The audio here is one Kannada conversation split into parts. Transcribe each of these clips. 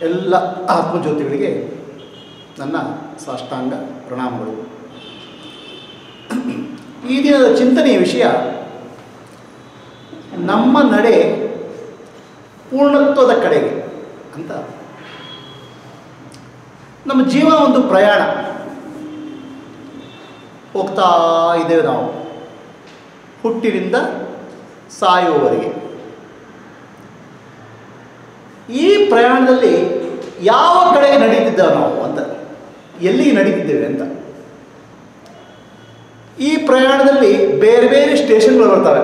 ಎಲ್ಲ ಆತ್ಮಜ್ಯೋತಿಗಳಿಗೆ ನನ್ನ ಸಾಷ್ಟಾಂಗ ಪ್ರಣಾಮಗಳು ಈ ದಿನದ ಚಿಂತನೆಯ ವಿಷಯ ನಮ್ಮ ನಡೆ ಪೂರ್ಣತ್ವದ ಕಡೆಗೆ ಅಂತ ನಮ್ಮ ಜೀವನ ಒಂದು ಪ್ರಯಾಣ ಹೋಗ್ತಾ ಇದ್ದೇವೆ ನಾವು ಹುಟ್ಟಿನಿಂದ ಸಾಯುವವರೆಗೆ ಈ ಪ್ರಯಾಣದಲ್ಲಿ ಯಾವ ಕಡೆಗೆ ನಡೀತಿದ್ದೇವೆ ನಾವು ಅಂತ ಎಲ್ಲಿಗೆ ನಡೀತಿದ್ದೇವೆ ಅಂತ ಈ ಪ್ರಯಾಣದಲ್ಲಿ ಬೇರೆ ಬೇರೆ ಸ್ಟೇಷನ್ಗಳು ಬರ್ತವೆ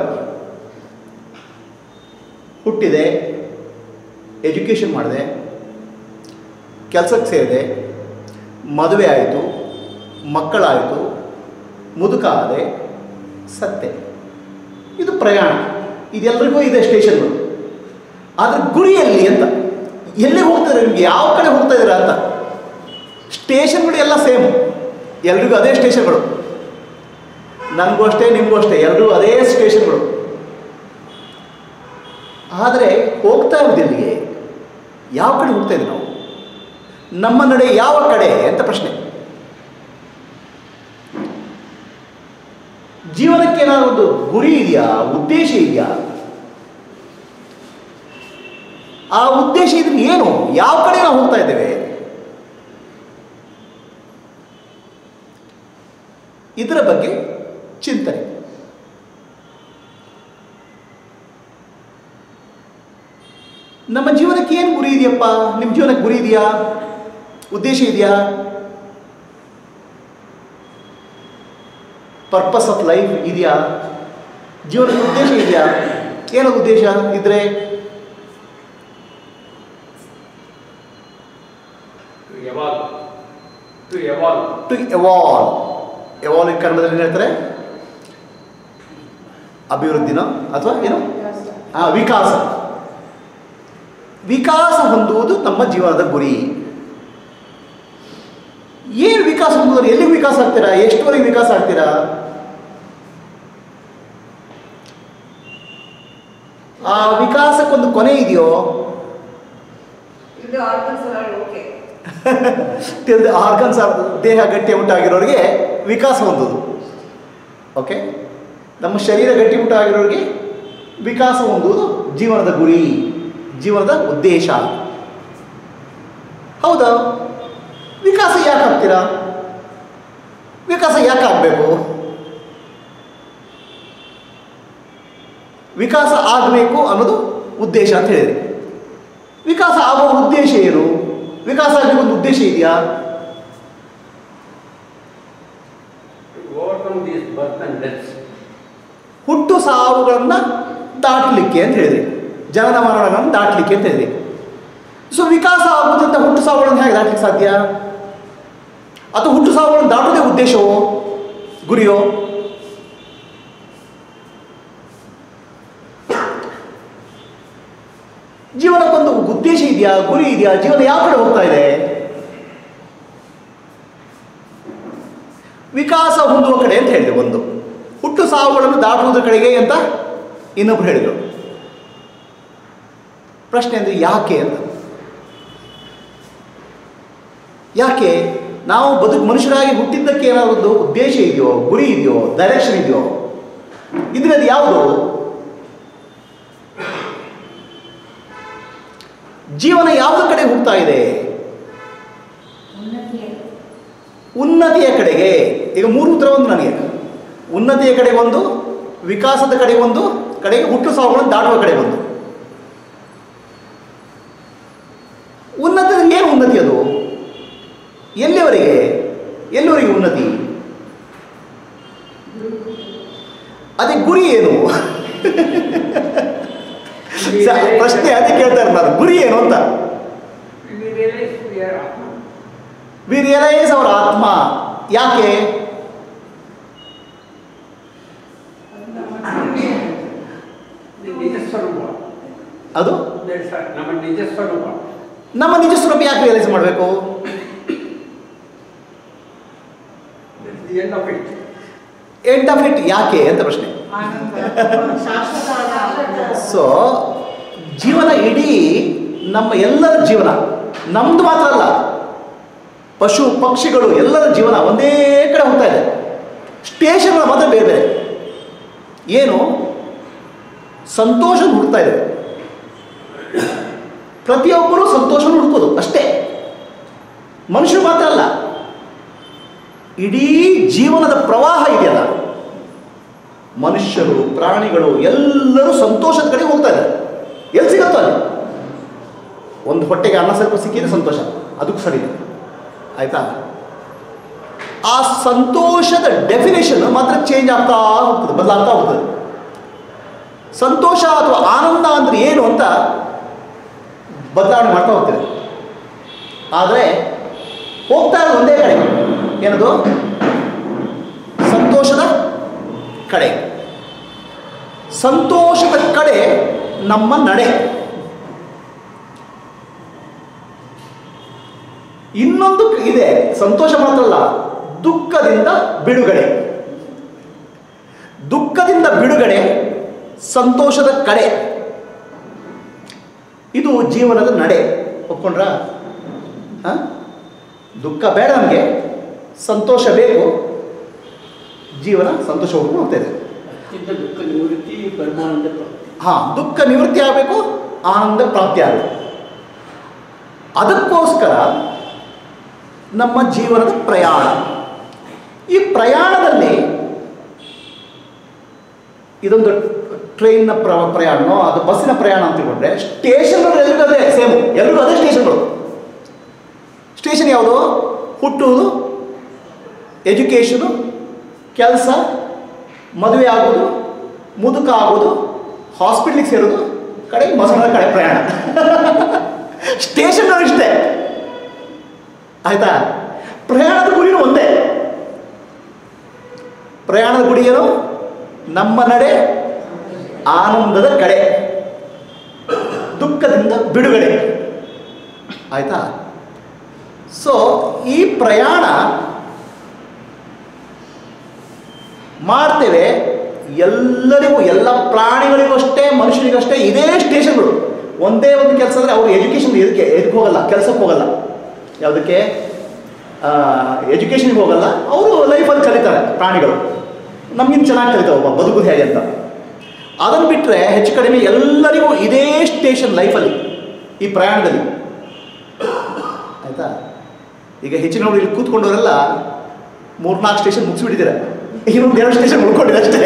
ಹುಟ್ಟಿದೆ ಎಜುಕೇಷನ್ ಮಾಡಿದೆ ಕೆಲಸಕ್ಕೆ ಸೇರಿದೆ ಮದುವೆ ಆಯಿತು ಮಕ್ಕಳಾಯಿತು ಮುದುಕ ಆದೆ ಸತ್ತೆ ಇದು ಪ್ರಯಾಣ ಇದೆಲ್ಲರಿಗೂ ಇದೆ ಸ್ಟೇಷನ್ಗಳು ಆದರೆ ಗುರಿಯಲ್ಲಿ ಅಂತ ಎಲ್ಲಿ ಹೋಗ್ತಾರೆ ನಿಮಗೆ ಯಾವ ಕಡೆ ಹೋಗ್ತಾ ಇದ್ದೀರಾ ಅಂತ ಸ್ಟೇಷನ್ಗಳು ಎಲ್ಲ ಸೇಮ್ ಎಲ್ರಿಗೂ ಅದೇ ಸ್ಟೇಷನ್ಗಳು ನನಗೂ ಅಷ್ಟೇ ನಿಮಗೂ ಅಷ್ಟೇ ಎಲ್ರಿಗೂ ಅದೇ ಸ್ಟೇಷನ್ಗಳು ಆದರೆ ಹೋಗ್ತಾ ಇರೋದು ಎಲ್ಲಿಗೆ ಯಾವ ಕಡೆ ಹೋಗ್ತಾ ಇದ್ದೀವಿ ನಾವು ನಮ್ಮ ನಡೆ ಯಾವ ಕಡೆ ಅಂತ ಪ್ರಶ್ನೆ ಜೀವನಕ್ಕೆ ಏನಾದ್ರು ಒಂದು ಗುರಿ ಇದೆಯಾ ಉದ್ದೇಶ ಇದೆಯಾ ಆ ಉದ್ದೇಶ ಇದ್ರೆ ಏನು ಯಾವ ಕಡೆ ನಾವು ಹೋಗ್ತಾ ಇದ್ದೇವೆ ಇದರ ಬಗ್ಗೆ ಚಿಂತನೆ ನಮ್ಮ ಜೀವನಕ್ಕೆ ಏನು ಗುರಿ ಇದೆಯಪ್ಪ ನಿಮ್ಮ ಜೀವನಕ್ಕೆ ಗುರಿ ಇದೆಯಾ ಉದ್ದೇಶ ಇದೆಯಾ ಪರ್ಪಸ್ ಆಫ್ ಲೈಫ್ ಇದೆಯಾ ಜೀವನದ ಉದ್ದೇಶ ಇದೆಯಾ ಏನದು ಉದ್ದೇಶ ಇದ್ರೆ to evolve, to evolve, to evolve evolve ಕನ್ನಡದಲ್ಲಿ ಏನು ಹೇಳ್ತಾರೆ ಅಭಿವೃದ್ಧಿನೋ ಅಥವಾ ಏನು ಆ, ವಿಕಾಸ ವಿಕಾಸ ಹೊಂದುವುದು ನಮ್ಮ ಜೀವನದ ಗುರಿ ಏನು ವಿಕಾಸ ಹೊಂದುವುದು ಎಲ್ಲಿಗೆ ವಿಕಾಸ ಆಗ್ತೀರಾ ಎಷ್ಟುವರೆಗೆ ವಿಕಾಸ ಆಗ್ತೀರಾ ಆ ವಿಕಾಸಕ್ಕೊಂದು ಕೊನೆ ಇದೆಯೋ ಇದು organs okay till the organs are ದೇಹ ಗಟ್ಟಿ ಉಂಟಾಗಿರೋರಿಗೆ ವಿಕಾಸ ಹೊಂದೋದು ಓಕೆ ನಮ್ಮ ಶರೀರ ಗಟ್ಟಿಮುಟ್ಟ ಆಗಿರೋರಿಗೆ ವಿಕಾಸ ಹೊಂದುವುದು ಜೀವನದ ಗುರಿ ಜೀವನದ ಉದ್ದೇಶ ಹೌದಾ ವಿಕಾಸ ಯಾಕೆ ಆಗ್ತೀರಾ ವಿಕಾಸ ಯಾಕೆ ಆಗಬೇಕು ವಿಕಾಸ ಆಗಬೇಕು ಅನ್ನೋದು ಉದ್ದೇಶ ಅಂತ ಹೇಳಿದೆ ವಿಕಾಸ ಆಗುವ ಉದ್ದೇಶ ಏನು ವಿಕಾಸ ಆಗಲಿಕ್ಕೆ ಒಂದು ಉದ್ದೇಶ ಇದೆಯಾ to overcome these birth and deaths. ಹುಟ್ಟು ಸಾವುಗಳನ್ನು ದಾಟಲಿಕ್ಕೆ ಅಂತ ಹೇಳಿದೆ ಜನನ ಮರಣಗಳನ್ನು ದಾಟಲಿಕ್ಕೆ ಅಂತ ಹೇಳಿದೆ ಸೊ ವಿಕಾಸ ಆಗುವುದಂತ ಹುಟ್ಟು ಸಾವುಗಳನ್ನು ಹೇಗೆ ದಾಟಲಿಕ್ಕೆ ಸಾಧ್ಯ ಅಥವಾ ಹುಟ್ಟು ಸಾವುಗಳನ್ನು ದಾಟುವುದೇ ಉದ್ದೇಶವೋ ಗುರಿಯೋ ಜೀವನಕ್ಕೊಂದು ಉದ್ದೇಶ ಇದೆಯಾ ಗುರಿ ಇದೆಯಾ ಜೀವನ ಯಾವ ಕಡೆ ಹೋಗ್ತಾ ಇದೆ ವಿಕಾಸ ಹೊಂದುವ ಕಡೆ ಅಂತ ಹೇಳಿದೆ ಒಂದು ಹುಟ್ಟು ಸಾವುಗಳನ್ನು ದಾಟುವುದರ ಕಡೆಗೆ ಅಂತ ಇನ್ನೊಬ್ರು ಹೇಳಿದರು ಪ್ರಶ್ನೆ ಅಂದರೆ ಯಾಕೆ ಅಂತ ಯಾಕೆ ನಾವು ಬದುಕು ಮನುಷ್ಯರಾಗಿ ಹುಟ್ಟಿದ್ದಕ್ಕೆ ಏನಾದ್ರು ಒಂದು ಉದ್ದೇಶ ಇದೆಯೋ ಗುರಿ ಇದೆಯೋ ಡೈರೆಕ್ಷನ್ ಇದೆಯೋ ಇದ್ರೆ ಅದು ಯಾವುದು ಜೀವನ ಯಾವುದ್ರ ಕಡೆ ಹೋಗ್ತಾ ಇದೆ ಉನ್ನತಿಯ ಕಡೆಗೆ ಈಗ ಮೂರು ಉತ್ತರ ಒಂದು ನನಗೆ ಉನ್ನತಿಯ ಕಡೆಗೆ ಒಂದು ವಿಕಾಸದ ಕಡೆ ಒಂದು ಕಡೆಗೆ ಹುಟ್ಟು ಸಾವುಗಳನ್ನು ದಾಟುವ ಕಡೆ ಒಂದು ಉನ್ನತದಲ್ಲಿ ಏನು ಉನ್ನತಿ ಅದು ಎಲ್ಲಿವರೆಗೆ ಎಲ್ಲಿವರೆಗೆ ಉನ್ನತಿ ಅದೇ ಗುರಿ ಏನು ಸ- ಪ್ರಶ್ನೆ ಅದೇ ಕೇಳ್ತಾರೆ ನಾನು ಗುರಿ ಏನು ಅಂತ We realize we are Atma. We realize ಅವರ ಆತ್ಮ ಯಾಕೆ The Nija Swarupa. ಅದು That's a- ನಮ್ಮ ನಿಜ ಸ್ವರೂಪ ನಮ್ಮ ನಿಜ ಸ್ವರೂಪ ಯಾಕೆ ರಿಯಲೈಸ್ ಮಾಡಬೇಕು That's the end of it. End of it ಯಾಕೆ ಅಂತ ಪ್ರಶ್ನೆ ಶಾಶ್ವತ ಸೊ ಜೀವನ ಇಡೀ ನಮ್ಮ ಎಲ್ಲರ ಜೀವನ ನಮ್ದು ಮಾತ್ರ ಅಲ್ಲ ಪಶು ಪಕ್ಷಿಗಳು ಎಲ್ಲರ ಜೀವನ ಒಂದೇ ಕಡೆ ಹೋಗ್ತಾ ಇದೆ ಸ್ಟೇಷನ್ಗಳ ಮಾತ್ರ ಬೇರೆ ಬೇರೆ ಏನು ಸಂತೋಷ ಹುಡ್ತಾ ಇದೆ ಪ್ರತಿಯೊಬ್ಬರೂ ಸಂತೋಷನ ಹುಡುಕೋದು ಅಷ್ಟೇ ಮನುಷ್ಯರು ಮಾತ್ರ ಅಲ್ಲ ಇಡೀ ಜೀವನದ ಪ್ರವಾಹ ಇದೆಯಲ್ಲ ಮನುಷ್ಯರು ಪ್ರಾಣಿಗಳು ಎಲ್ಲರೂ ಸಂತೋಷದ ಕಡೆ ಹೋಗ್ತಾ ಇದ್ದಾರೆ ಎಲ್ಲಿ ಸಿಗುತ್ತೋ ಅಲ್ಲಿ ಒಂದು ಹೊಟ್ಟೆಗೆ ಅನ್ನ ಸ್ವಲ್ಪ ಸಿಕ್ಕಿದ್ರೆ ಸಂತೋಷ ಅದಕ್ಕೂ ಸರಿ ಇದೆ ಆಯ್ತಾ ಆ ಸಂತೋಷದ ಡೆಫಿನೇಷನ್ ಮಾತ್ರ ಚೇಂಜ್ ಆಗ್ತಾ ಹೋಗ್ತದೆ ಬದಲಾಗ್ತಾ ಹೋಗ್ತದೆ ಸಂತೋಷ ಅಥವಾ ಆನಂದ ಅಂದ್ರೆ ಏನು ಅಂತ ಬದಲಾವಣೆ ಮಾಡ್ತಾ ಹೋಗ್ತೇವೆ ಆದರೆ ಹೋಗ್ತಾ ಇರೋದು ಒಂದೇ ಕಡೆ ಏನದು ಸಂತೋಷದ ಕಡೆ ಸಂತೋಷದ ಕಡೆ ನಮ್ಮ ನಡೆ ಇನ್ನೊಂದು ಇದೆ ಸಂತೋಷ ಮಾತ್ರ ಅಲ್ಲ ದುಃಖದಿಂದ ಬಿಡುಗಡೆ ದುಃಖದಿಂದ ಬಿಡುಗಡೆ ಸಂತೋಷದ ಕಡೆ ಇದು ಜೀವನದ ನಡೆ ಒಪ್ಕೊಂಡ್ರ ದುಃಖ ಬೇಡ ನಮಗೆ ಸಂತೋಷ ಬೇಕು ಜೀವನ ಸಂತೋಷ ಹೋಗ್ಕೊಂಡು ಹೋಗ್ತಾ ಇದೆ ಅತ್ಯಂತ ದುಃಖ ನಿವೃತ್ತಿ ಪರಮಾನಂದ ಪ್ರಾಪ್ತಿ. ಹಾಂ ದುಃಖ ನಿವೃತ್ತಿ ಆಗಬೇಕು ಆನಂದ ಪ್ರಾಪ್ತಿ ಆಗಬೇಕು ಅದಕ್ಕೋಸ್ಕರ ನಮ್ಮ ಜೀವನದ ಪ್ರಯಾಣ ಈ ಪ್ರಯಾಣದಲ್ಲಿ ಇದೊಂದು ಟ್ರೈನ್ನ ಪ್ರ ಪ್ರಯಾಣನೋ ಅದು ಬಸ್ಸಿನ ಪ್ರಯಾಣ ಅಂತ ತಿಳ್ಕೊಂಡ್ರೆ ಸ್ಟೇಷನ್ ಎಲ್ರಿಗೂ ಅದೇ ಸೇಮ್ ಎಲ್ರಿಗೂ ಅದೇ ಸ್ಟೇಷನ್ಗಳು ಸ್ಟೇಷನ್ ಯಾವುದು ಹುಟ್ಟುವುದು ಎಜುಕೇಷನು ಕೆಲಸ ಮದುವೆ ಆಗೋದು ಮುದುಕ ಆಗೋದು ಹಾಸ್ಪಿಟ್ಲಿಗೆ ಸೇರೋದು ಕಡೆಗೆ ಮಸಣದ ಕಡೆ ಪ್ರಯಾಣ ಸ್ಟೇಷನ್ ಇಷ್ಟೇ ಆಯ್ತಾ ಪ್ರಯಾಣದ ಗುರಿನೂ ಒಂದೇ ಪ್ರಯಾಣದ ಗುರಿ ಏನು ನಮ್ಮ ನಡೆ ಆನಂದದ ಕಡೆ ದುಃಖದಿಂದ ಬಿಡುಗಡೆ ಆಯ್ತಾ ಸೊ ಈ ಪ್ರಯಾಣ ಮಾಡ್ತೇವೆ ಎಲ್ಲರಿಗೂ ಎಲ್ಲ ಪ್ರಾಣಿಗಳಿಗೂ ಅಷ್ಟೇ ಮನುಷ್ಯರಿಗೂ ಅಷ್ಟೇ ಇದೇ ಸ್ಟೇಷನ್ಗಳು ಒಂದೇ ಒಂದು ಕೆಲಸ ಅಂದರೆ ಅವರು ಎಜುಕೇಷನ್ ಎದಕ್ಕೆ ಎದಕ್ಕೆ ಹೋಗಲ್ಲ ಕೆಲಸಕ್ಕೆ ಹೋಗಲ್ಲ ಯಾವುದಕ್ಕೆ ಎಜುಕೇಷನ್ಗೆ ಹೋಗಲ್ಲ ಅವರು ಲೈಫಲ್ಲಿ ಕಲಿತಾರೆ ಪ್ರಾಣಿಗಳು ನಮಗಿಂತ ಚೆನ್ನಾಗಿ ಕಲಿತಾವೆ ಒಬ್ಬ ಬದುಕುದು ಹೇಗೆ ಅಂತ ಅದನ್ನು ಬಿಟ್ಟರೆ ಹೆಚ್ಚು ಕಡಿಮೆ ಎಲ್ಲರಿಗೂ ಇದೇ ಸ್ಟೇಷನ್ ಲೈಫಲ್ಲಿ ಈ ಪ್ರಯಾಣದಲ್ಲಿ ಆಯಿತಾ ಈಗ ಹೆಚ್ಚಿನವರು ಇಲ್ಲಿ ಕೂತ್ಕೊಂಡವರೆಲ್ಲ ಮೂರ್ನಾಲ್ಕು ಸ್ಟೇಷನ್ ಮುಗಿಸ್ಬಿಟ್ಟಿದ್ದೀರ ಇನ್ನೊಂದು ಎರಡು ಸ್ಟೇಷನ್ ಉಳ್ಕೊಂಡಿದೆ ಅಷ್ಟೇ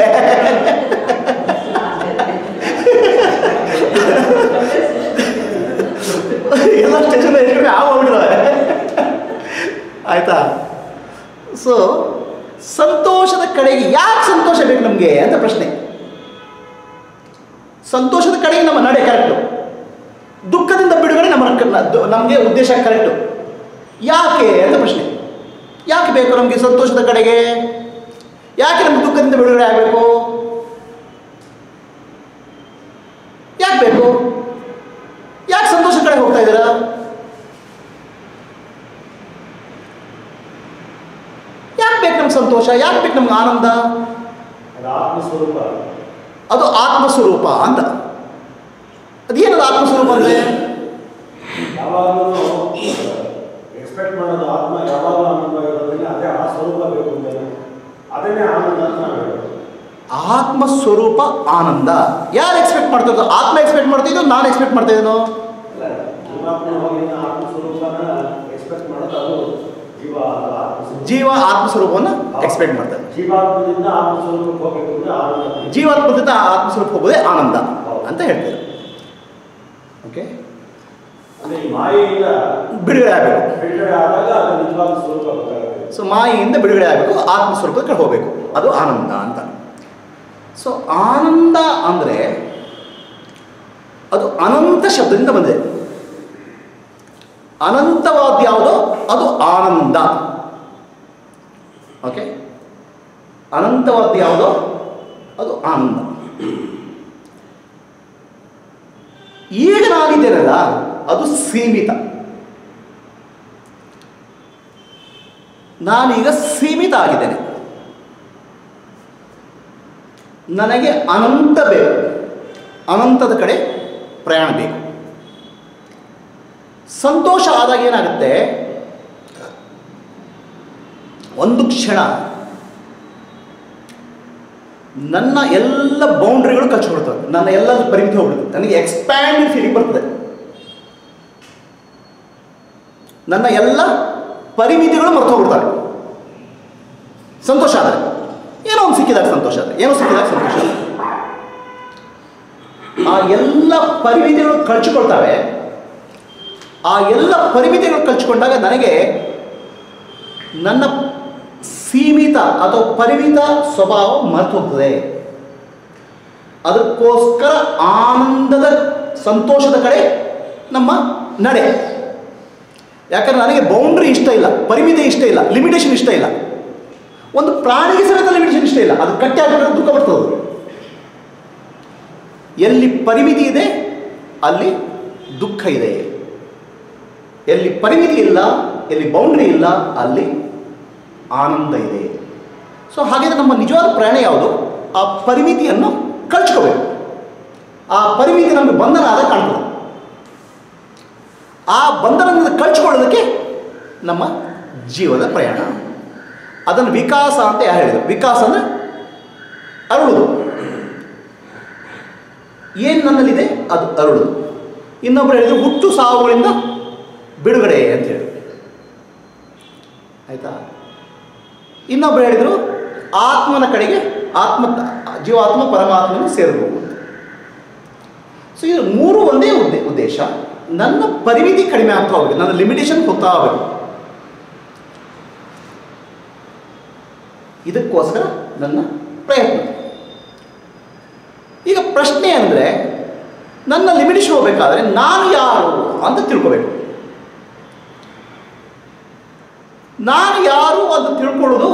ಎಲ್ಲ ಸ್ಟೇಷನ್ ಹೆಚ್ಚು ಕಡಿಮೆ ಆಗೋಗ್ಬಿಟ್ಟಿದ್ದಾವೆ ಆಯ್ತಾ ಸೊ ಸಂತೋಷದ ಕಡೆಗೆ ಯಾಕೆ ಸಂತೋಷ ಬೇಕು ನಮಗೆ ಅಂತ ಪ್ರಶ್ನೆ ಸಂತೋಷದ ಕಡೆಗೆ ನಮ್ಮ ನಡೆ ಕರೆಕ್ಟು ದುಃಖದಿಂದ ಬಿಡುಗಡೆ ನಮ್ಮ ನಮಗೆ ಉದ್ದೇಶ ಕರೆಕ್ಟು ಯಾಕೆ ಅಂತ ಪ್ರಶ್ನೆ ಯಾಕೆ ಬೇಕು ನಮಗೆ ಸಂತೋಷದ ಕಡೆಗೆ ಯಾಕೆ ನಮ್ಗೆ ದುಃಖದಿಂದ ಬಿಡುಗಡೆ ಆಗಬೇಕು ಯಾಕೆ ಬೇಕು ಯಾಕೆ ಸಂತೋಷ ಕಡೆ ಹೋಗ್ತಾ ಇದ್ದೀರಾ ಯಾಕೆ ಬೇಕು ನಮ್ಗೆ ಸಂತೋಷ ಯಾಕೆ ಬೇಕು ನಮ್ಗೆ ಆನಂದ ಅದು ಆತ್ಮಸ್ವರೂಪ ಅದು ಆತ್ಮಸ್ವರೂಪ ಅಂತ ಅದೇನದು ಆತ್ಮಸ್ವರೂಪ ಅಂದರೆ ಯಾವಾಗಲೂ ಎಕ್ಸ್ಪೆಕ್ಟ್ ಮಾಡೋದು ಆತ್ಮ ಯಾವಾಗಲೂ ಆನಂದವಾಗಿರೋದ್ರಿಂದ ಅದೇ ಆ ಸ್ವರೂಪ ಬೇಕು ಅಂತಾನೆ ಅದನ್ನೇ ಆನಂದ ಅಂತ ನಾವು ಹೇಳೋದು ಆತ್ಮಸ್ವರೂಪ ಆನಂದ ಯಾರು ಎಕ್ಸ್ಪೆಕ್ಟ್ ಮಾಡ್ತಾ ಇರೋದು ಆತ್ಮ ಎಕ್ಸ್ಪೆಕ್ಟ್ ಮಾಡ್ತಾ ಇದ್ದೋ ನಾನು ಎಕ್ಸ್ಪೆಕ್ಟ್ ಮಾಡ್ತಾ ಇದ್ದೀನೋ ಅಲ್ಲ ಜೀವಾತ್ಮವಾಗಿನ ಆತ್ಮಸ್ವರೂಪನ ಎಕ್ಸ್ಪೆಕ್ಟ್ ಮಾಡೋದು ಅದು ಜೀವ ಅದು ಆತ್ಮಸ್ವರೂಪ ಜೀವ ಆತ್ಮಸ್ವರೂಪವನ್ನು ಎಕ್ಸ್ಪೆಕ್ಟ್ ಮಾಡ್ತಾರೆ ಜೀವಾತ್ಮದಿಂದ ಆತ್ಮಸ್ವರೂಪಕ್ಕೆ ಹೋಗಬೇಕು ಅಂದ್ರೆ ಆನಂದ ಜೀವಾತ್ಮದಿಂದ ಆತ್ಮಸ್ವರೂಪ ಹೋಗೋದೇ ಆನಂದ ಅಂತ ಹೇಳ್ತಾರೆ ಓಕೆ ಅಂದ್ರೆ ಈ ಮಾಯೆಯಿಂದ ಬಿಡುಗಡೆ ಆಗಬೇಕು ಬಿಡುಗಡೆ ಆದಾಗ ಅದು ನಿಜವಾದ ಸ್ವರೂಪ ಗೊತ್ತಾಗುತ್ತೆ ಸೊ ಮಾಯೆಯಿಂದ ಬಿಡುಗಡೆ ಆಗಬೇಕು ಆತ್ಮಸ್ವರೂಪದ ಕಡೆ ಹೋಗಬೇಕು ಅದು ಆನಂದ ಅಂತ ಸೊ ಆನಂದ ಅಂದರೆ ಅದು ಅನಂತ ಶಬ್ದದಿಂದ ಬಂದಿದೆ ಅನಂತವಾದ ಯಾವುದೋ ಅದು ಆನಂದ ಓಕೆ ಅನಂತವಾದ ಯಾವುದೋ ಅದು ಆನಂದ ಈಗ ನಾನಿದ್ದೇನಲ್ಲ ಅದು ಸೀಮಿತ ನಾನೀಗ ಸೀಮಿತ ಆಗಿದ್ದೇನೆ ನನಗೆ ಅನಂತ ಬೇಕು ಅನಂತದ ಕಡೆ ಪ್ರಯಾಣ ಬೇಕು ಸಂತೋಷ ಆದಾಗ ಏನಾಗುತ್ತೆ ಒಂದು ಕ್ಷಣ ನನ್ನ ಎಲ್ಲ ಬೌಂಡ್ರಿಗಳು ಕಚ್ಕೊಳ್ತವೆ ನನ್ನ ಎಲ್ಲ ಪರಿಮಿತಿ ಹೋಗ್ಬಿಡುತ್ತೆ ನನಗೆ ಎಕ್ಸ್ಪ್ಯಾಂಡ್ ಫೀಲಿಂಗ್ ಬರ್ತದೆ ನನ್ನ ಎಲ್ಲ ಪರಿಮಿತಿಗಳು ಮರ್ತು ಹೋಗ್ಬಿಡ್ತವೆ ಸಂತೋಷ ಆದರೆ ಏನೋ ಒಂದು ಸಿಕ್ಕಿದಾಗ ಸಂತೋಷ ಆದರೆ ಏನೋ ಸಿಕ್ಕಿದಾಗ ಸಂತೋಷ ಆದ್ರೆ. ಆ ಎಲ್ಲ ಪರಿಮಿತಿಗಳು ಕಳ್ಚಿಕೊಳ್ತವೆ ಆ ಎಲ್ಲ ಪರಿಮಿತಿಗಳು ಕಳ್ಚಿಕೊಂಡಾಗ ನನಗೆ ನನ್ನ ಸೀಮಿತ ಅಥವಾ ಪರಿಮಿತ ಸ್ವಭಾವ ಮರೆತು ಹೋಗ್ತದೆ ಅದಕ್ಕೋಸ್ಕರ ಆನಂದದ ಸಂತೋಷದ ಕಡೆ ನಮ್ಮ ನಡೆ ಯಾಕಂದ್ರೆ ನನಗೆ ಬೌಂಡ್ರಿ ಇಷ್ಟ ಇಲ್ಲ ಪರಿಮಿತಿ ಇಷ್ಟ ಇಲ್ಲ ಲಿಮಿಟೇಷನ್ ಇಷ್ಟ ಇಲ್ಲ ಒಂದು ಪ್ರಾಣಿಗೆ ಸಮೇತ ಲಿಮಿಟೇಷನ್ ಇಷ್ಟ ಇಲ್ಲ ಅದು ಕಟ್ಟಿ ಹಾಕಿದ್ರೆ ದುಃಖ ಬರ್ತದೆ ಅದು. ಎಲ್ಲಿ ಪರಿಮಿತಿ ಇದೆ ಅಲ್ಲಿ ದುಃಖ ಇದೆ ಎಲ್ಲಿ ಪರಿಮಿತಿ ಇಲ್ಲ ಎಲ್ಲಿ ಬೌಂಡ್ರಿ ಇಲ್ಲ ಅಲ್ಲಿ ಆನಂದ ಇದೆ ಸೊ ಹಾಗಿದ್ರೆ ನಮ್ಮ ನಿಜವಾದ ಪ್ರಯಾಣ ಯಾವುದು ಆ ಪರಿಮಿತಿಯನ್ನು ಕಳ್ಚ್ಕೋಬೇಕು ಆ ಪರಿಮಿತಿ ನಮಗೆ ಬಂಧನ ಆದಾಗ ಕಾಣ್ತದೆ ಆ ಬಂಧನದಿಂದ ಕಳ್ಚ್ಕೊಳ್ಳೋದಕ್ಕೆ ನಮ್ಮ ಜೀವದ ಪ್ರಯಾಣ ಅದನ್ನು ವಿಕಾಸ ಅಂತ ಯಾರು ಹೇಳಿದರು ವಿಕಾಸ ಅಂದರೆ ಅರಳುವುದು ಏನು ನನ್ನಲ್ಲಿದೆ ಅದು ಅರಳುದು ಇನ್ನೊಬ್ಬರು ಹೇಳಿದ್ರು ಹುಟ್ಟು ಸಾವುಗಳಿಂದ ಬಿಡುಗಡೆ ಅಂತ ಹೇಳಿ ಆಯಿತಾ ಇನ್ನೊಬ್ಬರು ಹೇಳಿದರು ಆತ್ಮನ ಕಡೆಗೆ ಆತ್ಮ ಜೀವಾತ್ಮ ಪರಮಾತ್ಮನ ಸೇರಬಹುದು ಸೊ ಇದು ಮೂರು ಒಂದೇ ಉದ್ದೇ ಉದ್ದೇಶ ನನ್ನ ಪರಿಮಿತಿ ಕಡಿಮೆ ಆಗ್ತಾ ಹೋಗಬೇಕು ನನ್ನ ಲಿಮಿಟೇಷನ್ ಹೋಗ್ತಾ ಹೋಗಬೇಕು ಇದಕ್ಕೋಸ್ಕರ ನನ್ನ ಪ್ರಯತ್ನ ಈಗ ಪ್ರಶ್ನೆ ಅಂದರೆ ನನ್ನ ಲಿಮಿಟೇಷನ್ ಹೋಗಬೇಕಾದ್ರೆ ನಾನು ಯಾರು ಅಂತ ತಿಳ್ಕೋಬೇಕು ನಾನು ಯಾರು ಅಂತ ತಿಳ್ಕೊಳ್ಳೋದು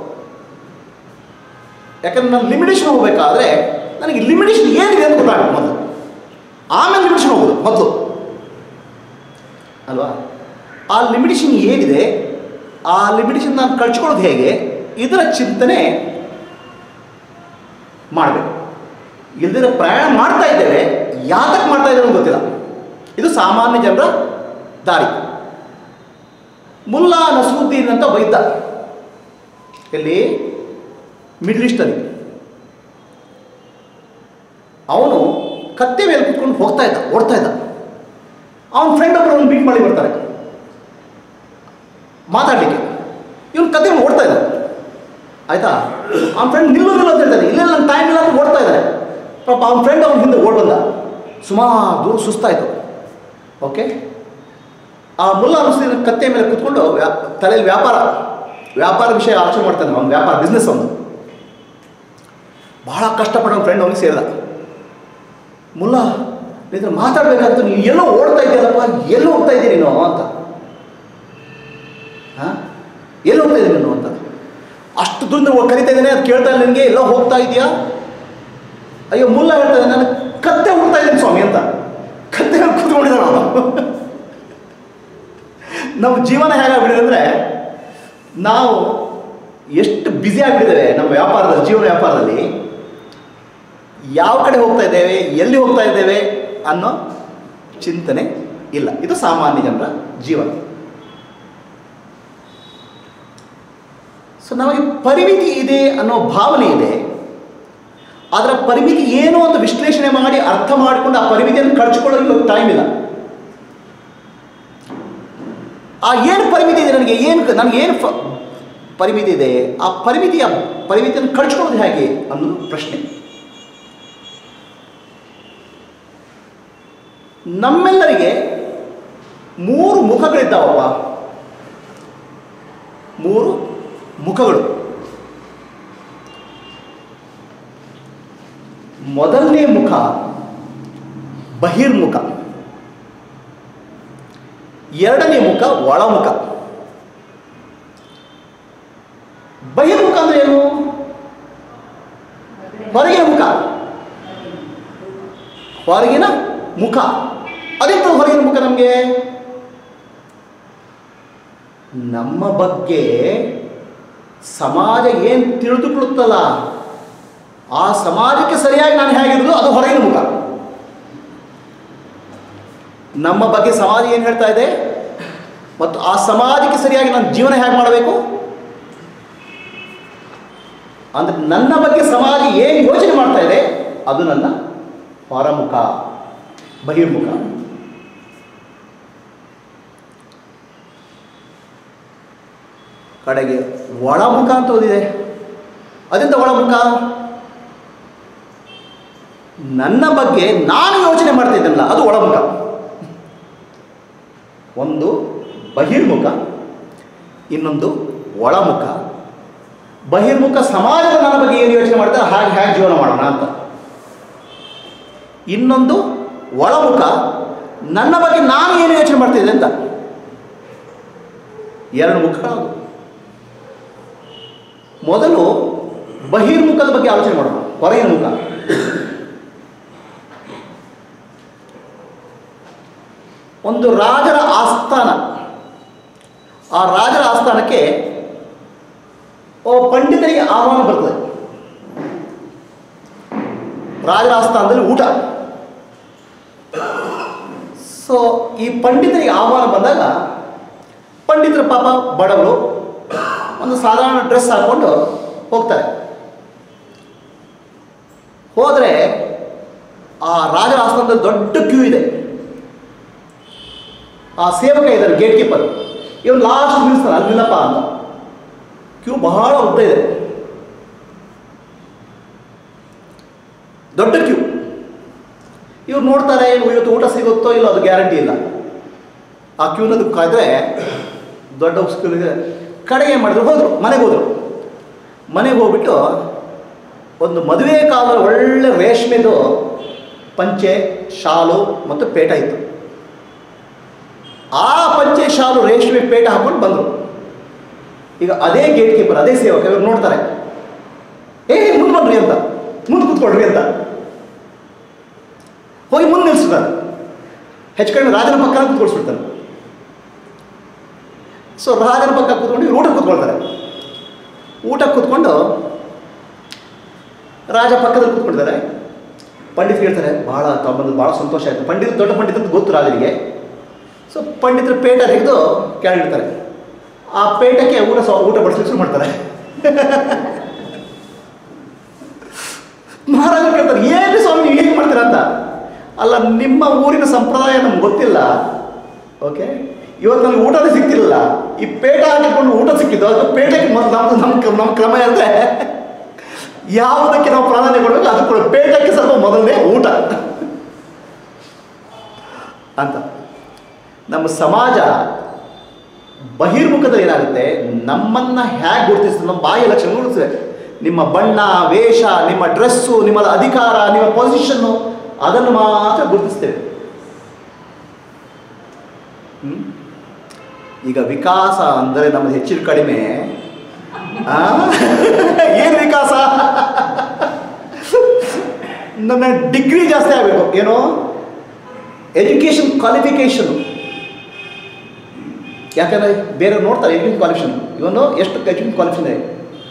ಯಾಕಂದ್ರೆ ನನ್ನ ಲಿಮಿಟೇಷನ್ ಹೋಗಬೇಕಾದ್ರೆ ನನಗೆ ಲಿಮಿಟೇಷನ್ ಏನಿದೆ ಅಂತ ಗೊತ್ತಾಗಬೇಕು ಮೊದಲು ಆಮೇಲೆ ಲಿಮಿಟೇಷನ್ ಹೋಗೋದು ಮೊದಲು ಅಲ್ವಾ ಆ ಲಿಮಿಟೇಷನ್ ಏನಿದೆ ಆ ಲಿಮಿಟೇಷನ್ ನಾನು ಕಳ್ಚ್ಕೊಳ್ಳೋದು ಹೇಗೆ ಇದರ ಚಿಂತನೆ ಮಾಡಬೇಕು ಇಲ್ದಿರ ಪ್ರಯಾಣ ಮಾಡ್ತಾ ಇದ್ದೇವೆ ಯಾತಕ್ಕೆ ಮಾಡ್ತಾ ಇದ್ದೇವೆ ಅಂತ ಗೊತ್ತಿಲ್ಲ ಇದು ಸಾಮಾನ್ಯ ಜನರ ದಾರಿ ಮುಲ್ಲಾ ನಸರುದ್ದೀನ್ ಅಂತ ವೈದ್ಯ ಎಲ್ಲಿ ಮಿಡ್ಲ್ ಈಸ್ಟಲ್ಲಿ ಅವನು ಕತ್ತೆ ಮೇಲೆ ಕುತ್ಕೊಂಡು ಹೋಗ್ತಾ ಇದ್ದ ಓಡ್ತಾ ಇದ್ದ ಅವನ ಫ್ರೆಂಡ್ ಒಬ್ಬರು ಅವ್ನು ಮೀಟ್ ಮಾಡಿ ಬರ್ತಾರೆ ಮಾತಾಡಲಿಕ್ಕೆ ಇವನು ಕತ್ತೆ ಮೇಲೆ ಓಡ್ತಾ ಇದ್ದ ಆಯ್ತಾ ಅವ್ನ ಫ್ರೆಂಡ್ ನಿಲ್ಲು ನಿಲ್ಲು ಅಂತ ಹೇಳ್ತಾನೆ ಇಲ್ಲ ನನ್ನ ಟೈಮ್ ಇಲ್ಲ ಅಂತ ಓಡ್ತಾ ಇದ್ದಾನೆ ಪಾಪ ಅವ್ನ ಫ್ರೆಂಡ್ ಅವ್ನ ಹಿಂದೆ ಓಡ್ ಬಂದ ಸುಮಾರು ದೂರ ಸುಸ್ತಾಯಿತು ಓಕೆ ಆ ಮುಲ್ಲಾ ಮುಸ್ಲಿಂ ಕತ್ತೆ ಮೇಲೆ ಕೂತ್ಕೊಂಡು ವ್ಯಾ ತಲೆಯಲ್ಲಿ ವ್ಯಾಪಾರ ವ್ಯಾಪಾರ ವಿಷಯ ಆಲೋಚನೆ ಮಾಡ್ತಾನೆ ಅವ್ನ ವ್ಯಾಪಾರ ಬಿಸ್ನೆಸ್ ಅವನು ಬಹಳ ಕಷ್ಟಪಟ್ಟು ಫ್ರೆಂಡ್ ಅವನಿಗೆ ಸೇರಿದ ಮುಲ್ಲಾ ನಿನ್ನ ಮಾತಾಡ್ಬೇಕಾದ್ರೆ ನೀನು ಎಲ್ಲೋ ಓಡ್ತಾ ಇದೆಯಲ್ಲಪ್ಪ ಎಲ್ಲಿ ಹೋಗ್ತಾ ಇದ್ದೀಯ ನೀನು ಅಂತ ಹಾಂ ಎಲ್ಲಿ ಹೋಗ್ತಾ ಇದ್ದೀನಿ ನೀನು ಅಂತ ಅಷ್ಟು ದೂರದಿಂದ ಕರಿತಾ ಇದ್ದೇನೆ ಅದು ಕೇಳ್ತಾ ಇಲ್ಲ ನಿನಗೆ ಎಲ್ಲೋ ಹೋಗ್ತಾ ಇದೆಯಾ ಅಯ್ಯೋ ಮುಲ್ಲ ಹೇಳ್ತಾ ಇದ್ದಾನೆ ನಾನು ಕತ್ತೆ ಹೋಗ್ತಾ ಇದ್ದೀನಿ ಸ್ವಾಮಿ ಅಂತ ಕತ್ತೆ ಮೇಲೆ ಕೂತ್ಕೊಂಡಿದ್ದಾನೆ ಅವನು ನಮ್ಮ ಜೀವನ ಹೇಗಾಗ್ಬಿಟ್ಟಿದೆ ಅಂದರೆ ನಾವು ಎಷ್ಟು ಬ್ಯುಸಿ ಆಗಿಬಿಟ್ಟಿದ್ದೇವೆ ನಮ್ಮ ವ್ಯಾಪಾರದಲ್ಲಿ ಜೀವನ ವ್ಯಾಪಾರದಲ್ಲಿ ಯಾವ ಕಡೆ ಹೋಗ್ತಾ ಇದ್ದೇವೆ ಎಲ್ಲಿ ಹೋಗ್ತಾ ಇದ್ದೇವೆ ಅನ್ನೋ ಚಿಂತನೆ ಇಲ್ಲ ಇದು ಸಾಮಾನ್ಯ ಜನರ ಜೀವನ ಸೊ ನಮಗೆ ಪರಿಮಿತಿ ಇದೆ ಅನ್ನೋ ಭಾವನೆ ಇದೆ ಅದರ ಪರಿಮಿತಿ ಏನು ಅಂತ ವಿಶ್ಲೇಷಣೆ ಮಾಡಿ ಅರ್ಥ ಮಾಡಿಕೊಂಡು ಆ ಪರಿಮಿತಿಯನ್ನು ಕಳ್ಚಿಕೊಳ್ಳೋಕೆ ಇವಾಗ ಟೈಮ್ ಇಲ್ಲ ಆ ಏನು ಪರಿಮಿತಿ ಇದೆ ನನಗೆ ಏನು ನನಗೆ ಏನು ಫ ಪರಿಮಿತಿ ಇದೆ ಆ ಪರಿಮಿತಿಯ ಪರಿಮಿತಿಯನ್ನು ಕಳ್ಚ್ಕೊಳ್ಳೋದು ಹೇಗೆ ಅನ್ನೋದು ಪ್ರಶ್ನೆ ನಮ್ಮೆಲ್ಲರಿಗೆ ಮೂರು ಮುಖಗಳಿದ್ದಾವಪ್ಪ ಮೂರು ಮುಖಗಳು ಮೊದಲನೇ ಮುಖ ಬಹಿರ್ಮುಖ ಎರಡನೇ ಮುಖ ಒಳಮುಖ ಬಹಿರ್ಮುಖ ಅಂದ್ರೆ ಏನು ಹೊರಗಿನ ಮುಖ ಹೊರಗಿನ ಮುಖ ಅದೆಂತ ಹೊರಗಿನ ಮುಖ ನಮಗೆ ನಮ್ಮ ಬಗ್ಗೆ ಸಮಾಜ ಏನು ತಿಳಿದುಕೊಳ್ಳುತ್ತಲ್ಲ ಆ ಸಮಾಜಕ್ಕೆ ಸರಿಯಾಗಿ ನಾನು ಹೇಗಿರೋದು ಅದು ಹೊರಗಿನ ಮುಖ ನಮ್ಮ ಬಗ್ಗೆ ಸಮಾಜ ಏನು ಹೇಳ್ತಾ ಇದೆ ಮತ್ತು ಆ ಸಮಾಜಕ್ಕೆ ಸರಿಯಾಗಿ ನಾನು ಜೀವನ ಹೇಗೆ ಮಾಡಬೇಕು ಅಂದರೆ ನನ್ನ ಬಗ್ಗೆ ಸಮಾಜ ಏನು ಯೋಚನೆ ಮಾಡ್ತಾ ಇದೆ ಅದು ನನ್ನ ಹೊರಮುಖ ಬಹಿರ್ಮುಖ ಕಡೆಗೆ ಒಳಮುಖ ಅಂತ ಓದಿದೆ ಅದೆಂತ ಒಳಮುಖ ನನ್ನ ಬಗ್ಗೆ ನಾನು ಯೋಚನೆ ಮಾಡ್ತಾ ಇದ್ದಲ್ಲ ಅದು ಒಳಮುಖ ಒಂದು ಬಹಿರ್ಮುಖ ಇನ್ನೊಂದು ಒಳಮುಖ ಬಹಿರ್ಮುಖ ಸಮಾಜದ ನನ್ನ ಬಗ್ಗೆ ಏನು ಯೋಚನೆ ಮಾಡ್ತಾರೆ ಹಾಗೆ ಹೇಗೆ ಜೀವನ ಮಾಡೋಣ ಅಂತ ಇನ್ನೊಂದು ಒಳಮುಖ ನನ್ನ ಬಗ್ಗೆ ನಾನು ಏನು ಯೋಚನೆ ಮಾಡ್ತಿದ್ದೆ ಅಂತ ಎರಡು ಮುಖಗಳದು ಮೊದಲು ಬಹಿರ್ಮುಖದ ಬಗ್ಗೆ ಆಲೋಚನೆ ಮಾಡೋಣ ಹೊರಗಿನ ಮುಖ ಒಂದು ರಾಜರ ಆಸ್ಥಾನ ಆ ರಾಜರ ಆಸ್ಥಾನಕ್ಕೆ ಓ ಪಂಡಿತರಿಗೆ ಆಹ್ವಾನ ಬರ್ತದೆ ರಾಜರ ಆಸ್ಥಾನದಲ್ಲಿ ಊಟ ಸೊ ಈ ಪಂಡಿತರಿಗೆ ಆಹ್ವಾನ ಬಂದಾಗ ಪಂಡಿತರ ಪಾಪ ಬಡವರು ಒಂದು ಸಾಧಾರಣ ಡ್ರೆಸ್ ಹಾಕ್ಕೊಂಡು ಹೋಗ್ತಾರೆ ಹೋದರೆ ಆ ರಾಜರ ಆಸ್ಥಾನದಲ್ಲಿ ದೊಡ್ಡ ಕ್ಯೂ ಇದೆ ಆ ಸೇವಕ ಇದ್ದಾರೆ ಗೇಟ್ ಕೀಪರ್ ಇವನು ಲಾಸ್ಟ್ ನಿಲ್ಲಿಸ್ತಾನೆ ಅಲ್ಲಿ ನಿಲ್ಲಪ್ಪ ಅಂತ ಕ್ಯೂ ಬಹಳ ಉದ್ದ ಇದೆ ದೊಡ್ಡ ಕ್ಯೂ ಇವ್ರು ನೋಡ್ತಾರೆ ಇವ್ರು ಇವತ್ತು ಊಟ ಸಿಗುತ್ತೋ ಇಲ್ಲೋ ಅದು ಗ್ಯಾರಂಟಿ ಇಲ್ಲ ಆ ಕ್ಯೂನಲ್ಲಿ ಕಾಯ್ದರೆ ದೊಡ್ಡ ಕ್ಯೂ ಇದೆ ಕಡೆಗೆ ಏನು ಮಾಡಿದ್ರು ಹೋದರು ಮನೆಗೆ ಹೋದರು ಮನೆಗೆ ಹೋಗ್ಬಿಟ್ಟು ಒಂದು ಮದುವೆ ಕಾಲದಲ್ಲಿ ಒಳ್ಳೆ ರೇಷ್ಮೆದು ಪಂಚೆ ಶಾಲು ಮತ್ತು ಪೇಟ ಇತ್ತು ಆ ಪಂಚೆ ಶಾಲು ರೇಷ್ಮೆ ಪೇಟ ಹಾಕೊಂಡು ಬಂದರು ಈಗ ಅದೇ ಗೇಟ್ ಕೀಪರ್ ಅದೇ ಸೇವಕ ಇವ್ರು ನೋಡ್ತಾರೆ ಏ ಮುಂದೆ ಬನ್ರಿ ಅಂತ ಮುಂದೆ ಕೂತ್ಕೊಳ್ರಿ ಅಂತ ಹೋಗಿ ಮುಂದೆ ನಿಲ್ಲಿಸ್ತಾರೆ ಹೆಚ್ಚು ಕಡಿಮೆ ರಾಜನ ಪಕ್ಕ ಕೂತ್ಕೊಳ್ಸ್ಬಿಡ್ತಾನೆ ಸೊ ರಾಜನ ಪಕ್ಕ ಕೂತ್ಕೊಂಡು ಇವ್ರು ಊಟ ಕೂತ್ಕೊಳ್ತಾರೆ ಊಟ ಕೂತ್ಕೊಂಡು ರಾಜ ಪಕ್ಕದಲ್ಲಿ ಕೂತ್ಕೊಂಡಿದ್ದಾರೆ ಪಂಡಿತ್ ಹೇಳ್ತಾರೆ ಭಾಳ ತಗೊಂಡು ಭಾಳ ಸಂತೋಷ ಆಯಿತು ಪಂಡಿತ ದೊಡ್ಡ ಪಂಡಿತ ಅಂತ ಗೊತ್ತು ರಾಜನಿಗೆ ಸೊ ಪಂಡಿತರು ಪೇಟ ತೆಗೆದು ಕೆಳಗಿಡ್ತಾರೆ ಆ ಪೇಟಕ್ಕೆ ಊಟ ಸ್ವ ಊಟ ಬಡಿಸ್ಲಿಕ್ಕೆ ಶುರು ಮಾಡ್ತಾರೆ ಮಹಾರಾಜ ಕೇಳ್ತಾರೆ ಏನು ಸ್ವಾಮಿ ನೀವು ಹೇಗೆ ಮಾಡ್ತೀರಾ ಅಂತ ಅಲ್ಲ ನಿಮ್ಮ ಊರಿನ ಸಂಪ್ರದಾಯ ನಮ್ಗೆ ಗೊತ್ತಿಲ್ಲ ಓಕೆ ಇವತ್ತು ನನಗೆ ಊಟನೇ ಸಿಗ್ತಿರಲಿಲ್ಲ ಈ ಪೇಟ ಹಾಕಿಕೊಂಡು ಊಟ ಸಿಕ್ಕಿದ್ದು ಅದು ಪೇಟಕ್ಕೆ ಮೊದಲು ನಮ್ದು ನಮ್ಮ ನಮ್ಮ ಕ್ರಮ ಅಂದರೆ ಯಾವುದಕ್ಕೆ ನಾವು ಪ್ರಾಧಾನ್ಯ ಕೊಡಬೇಕು ಅದು ಕೂಡ ಪೇಟಕ್ಕೆ ಸ್ವಲ್ಪ ಮೊದಲನೇ ಊಟ ಅಂತ ನಮ್ಮ ಸಮಾಜ ಬಹಿರ್ಮುಖದಲ್ಲಿ ಏನಾಗುತ್ತೆ ನಮ್ಮನ್ನು ಹೇಗೆ ಗುರುತಿಸ್ತದೆ ನಮ್ಮ ಬಾಹ್ಯ ಲಕ್ಷಣ ಗುರುತಿಸ್ತದೆ ನಿಮ್ಮ ಬಣ್ಣ ವೇಷ ನಿಮ್ಮ ಡ್ರೆಸ್ಸು ನಿಮ್ಮ ಅಧಿಕಾರ ನಿಮ್ಮ ಪೊಸಿಷನ್ನು ಅದನ್ನು ಮಾತ್ರ ಗುರುತಿಸ್ತೇವೆ ಹ್ಮ್? ಈಗ ವಿಕಾಸ ಅಂದರೆ ನಮ್ಮದು ಹೆಚ್ಚಿನ ಕಡಿಮೆ ಆ? ಏನು ವಿಕಾಸ ನನ್ನ ಡಿಗ್ರಿ ಜಾಸ್ತಿ ಆಗಬೇಕು ಏನೋ ಎಜುಕೇಷನ್ ಕ್ವಾಲಿಫಿಕೇಷನ್ ಯಾಕಂದರೆ ಬೇರೆ ನೋಡ್ತಾರೆ ಎಜುಕೇಷನ್ ಕ್ವಾಲಿಫಿಕೇಷನ್ ಇವನು ಎಷ್ಟು ಎಜುಕೇಷನ್ ಕ್ವಾಲಿಫಿಕೇಷನ್ ಇದೆ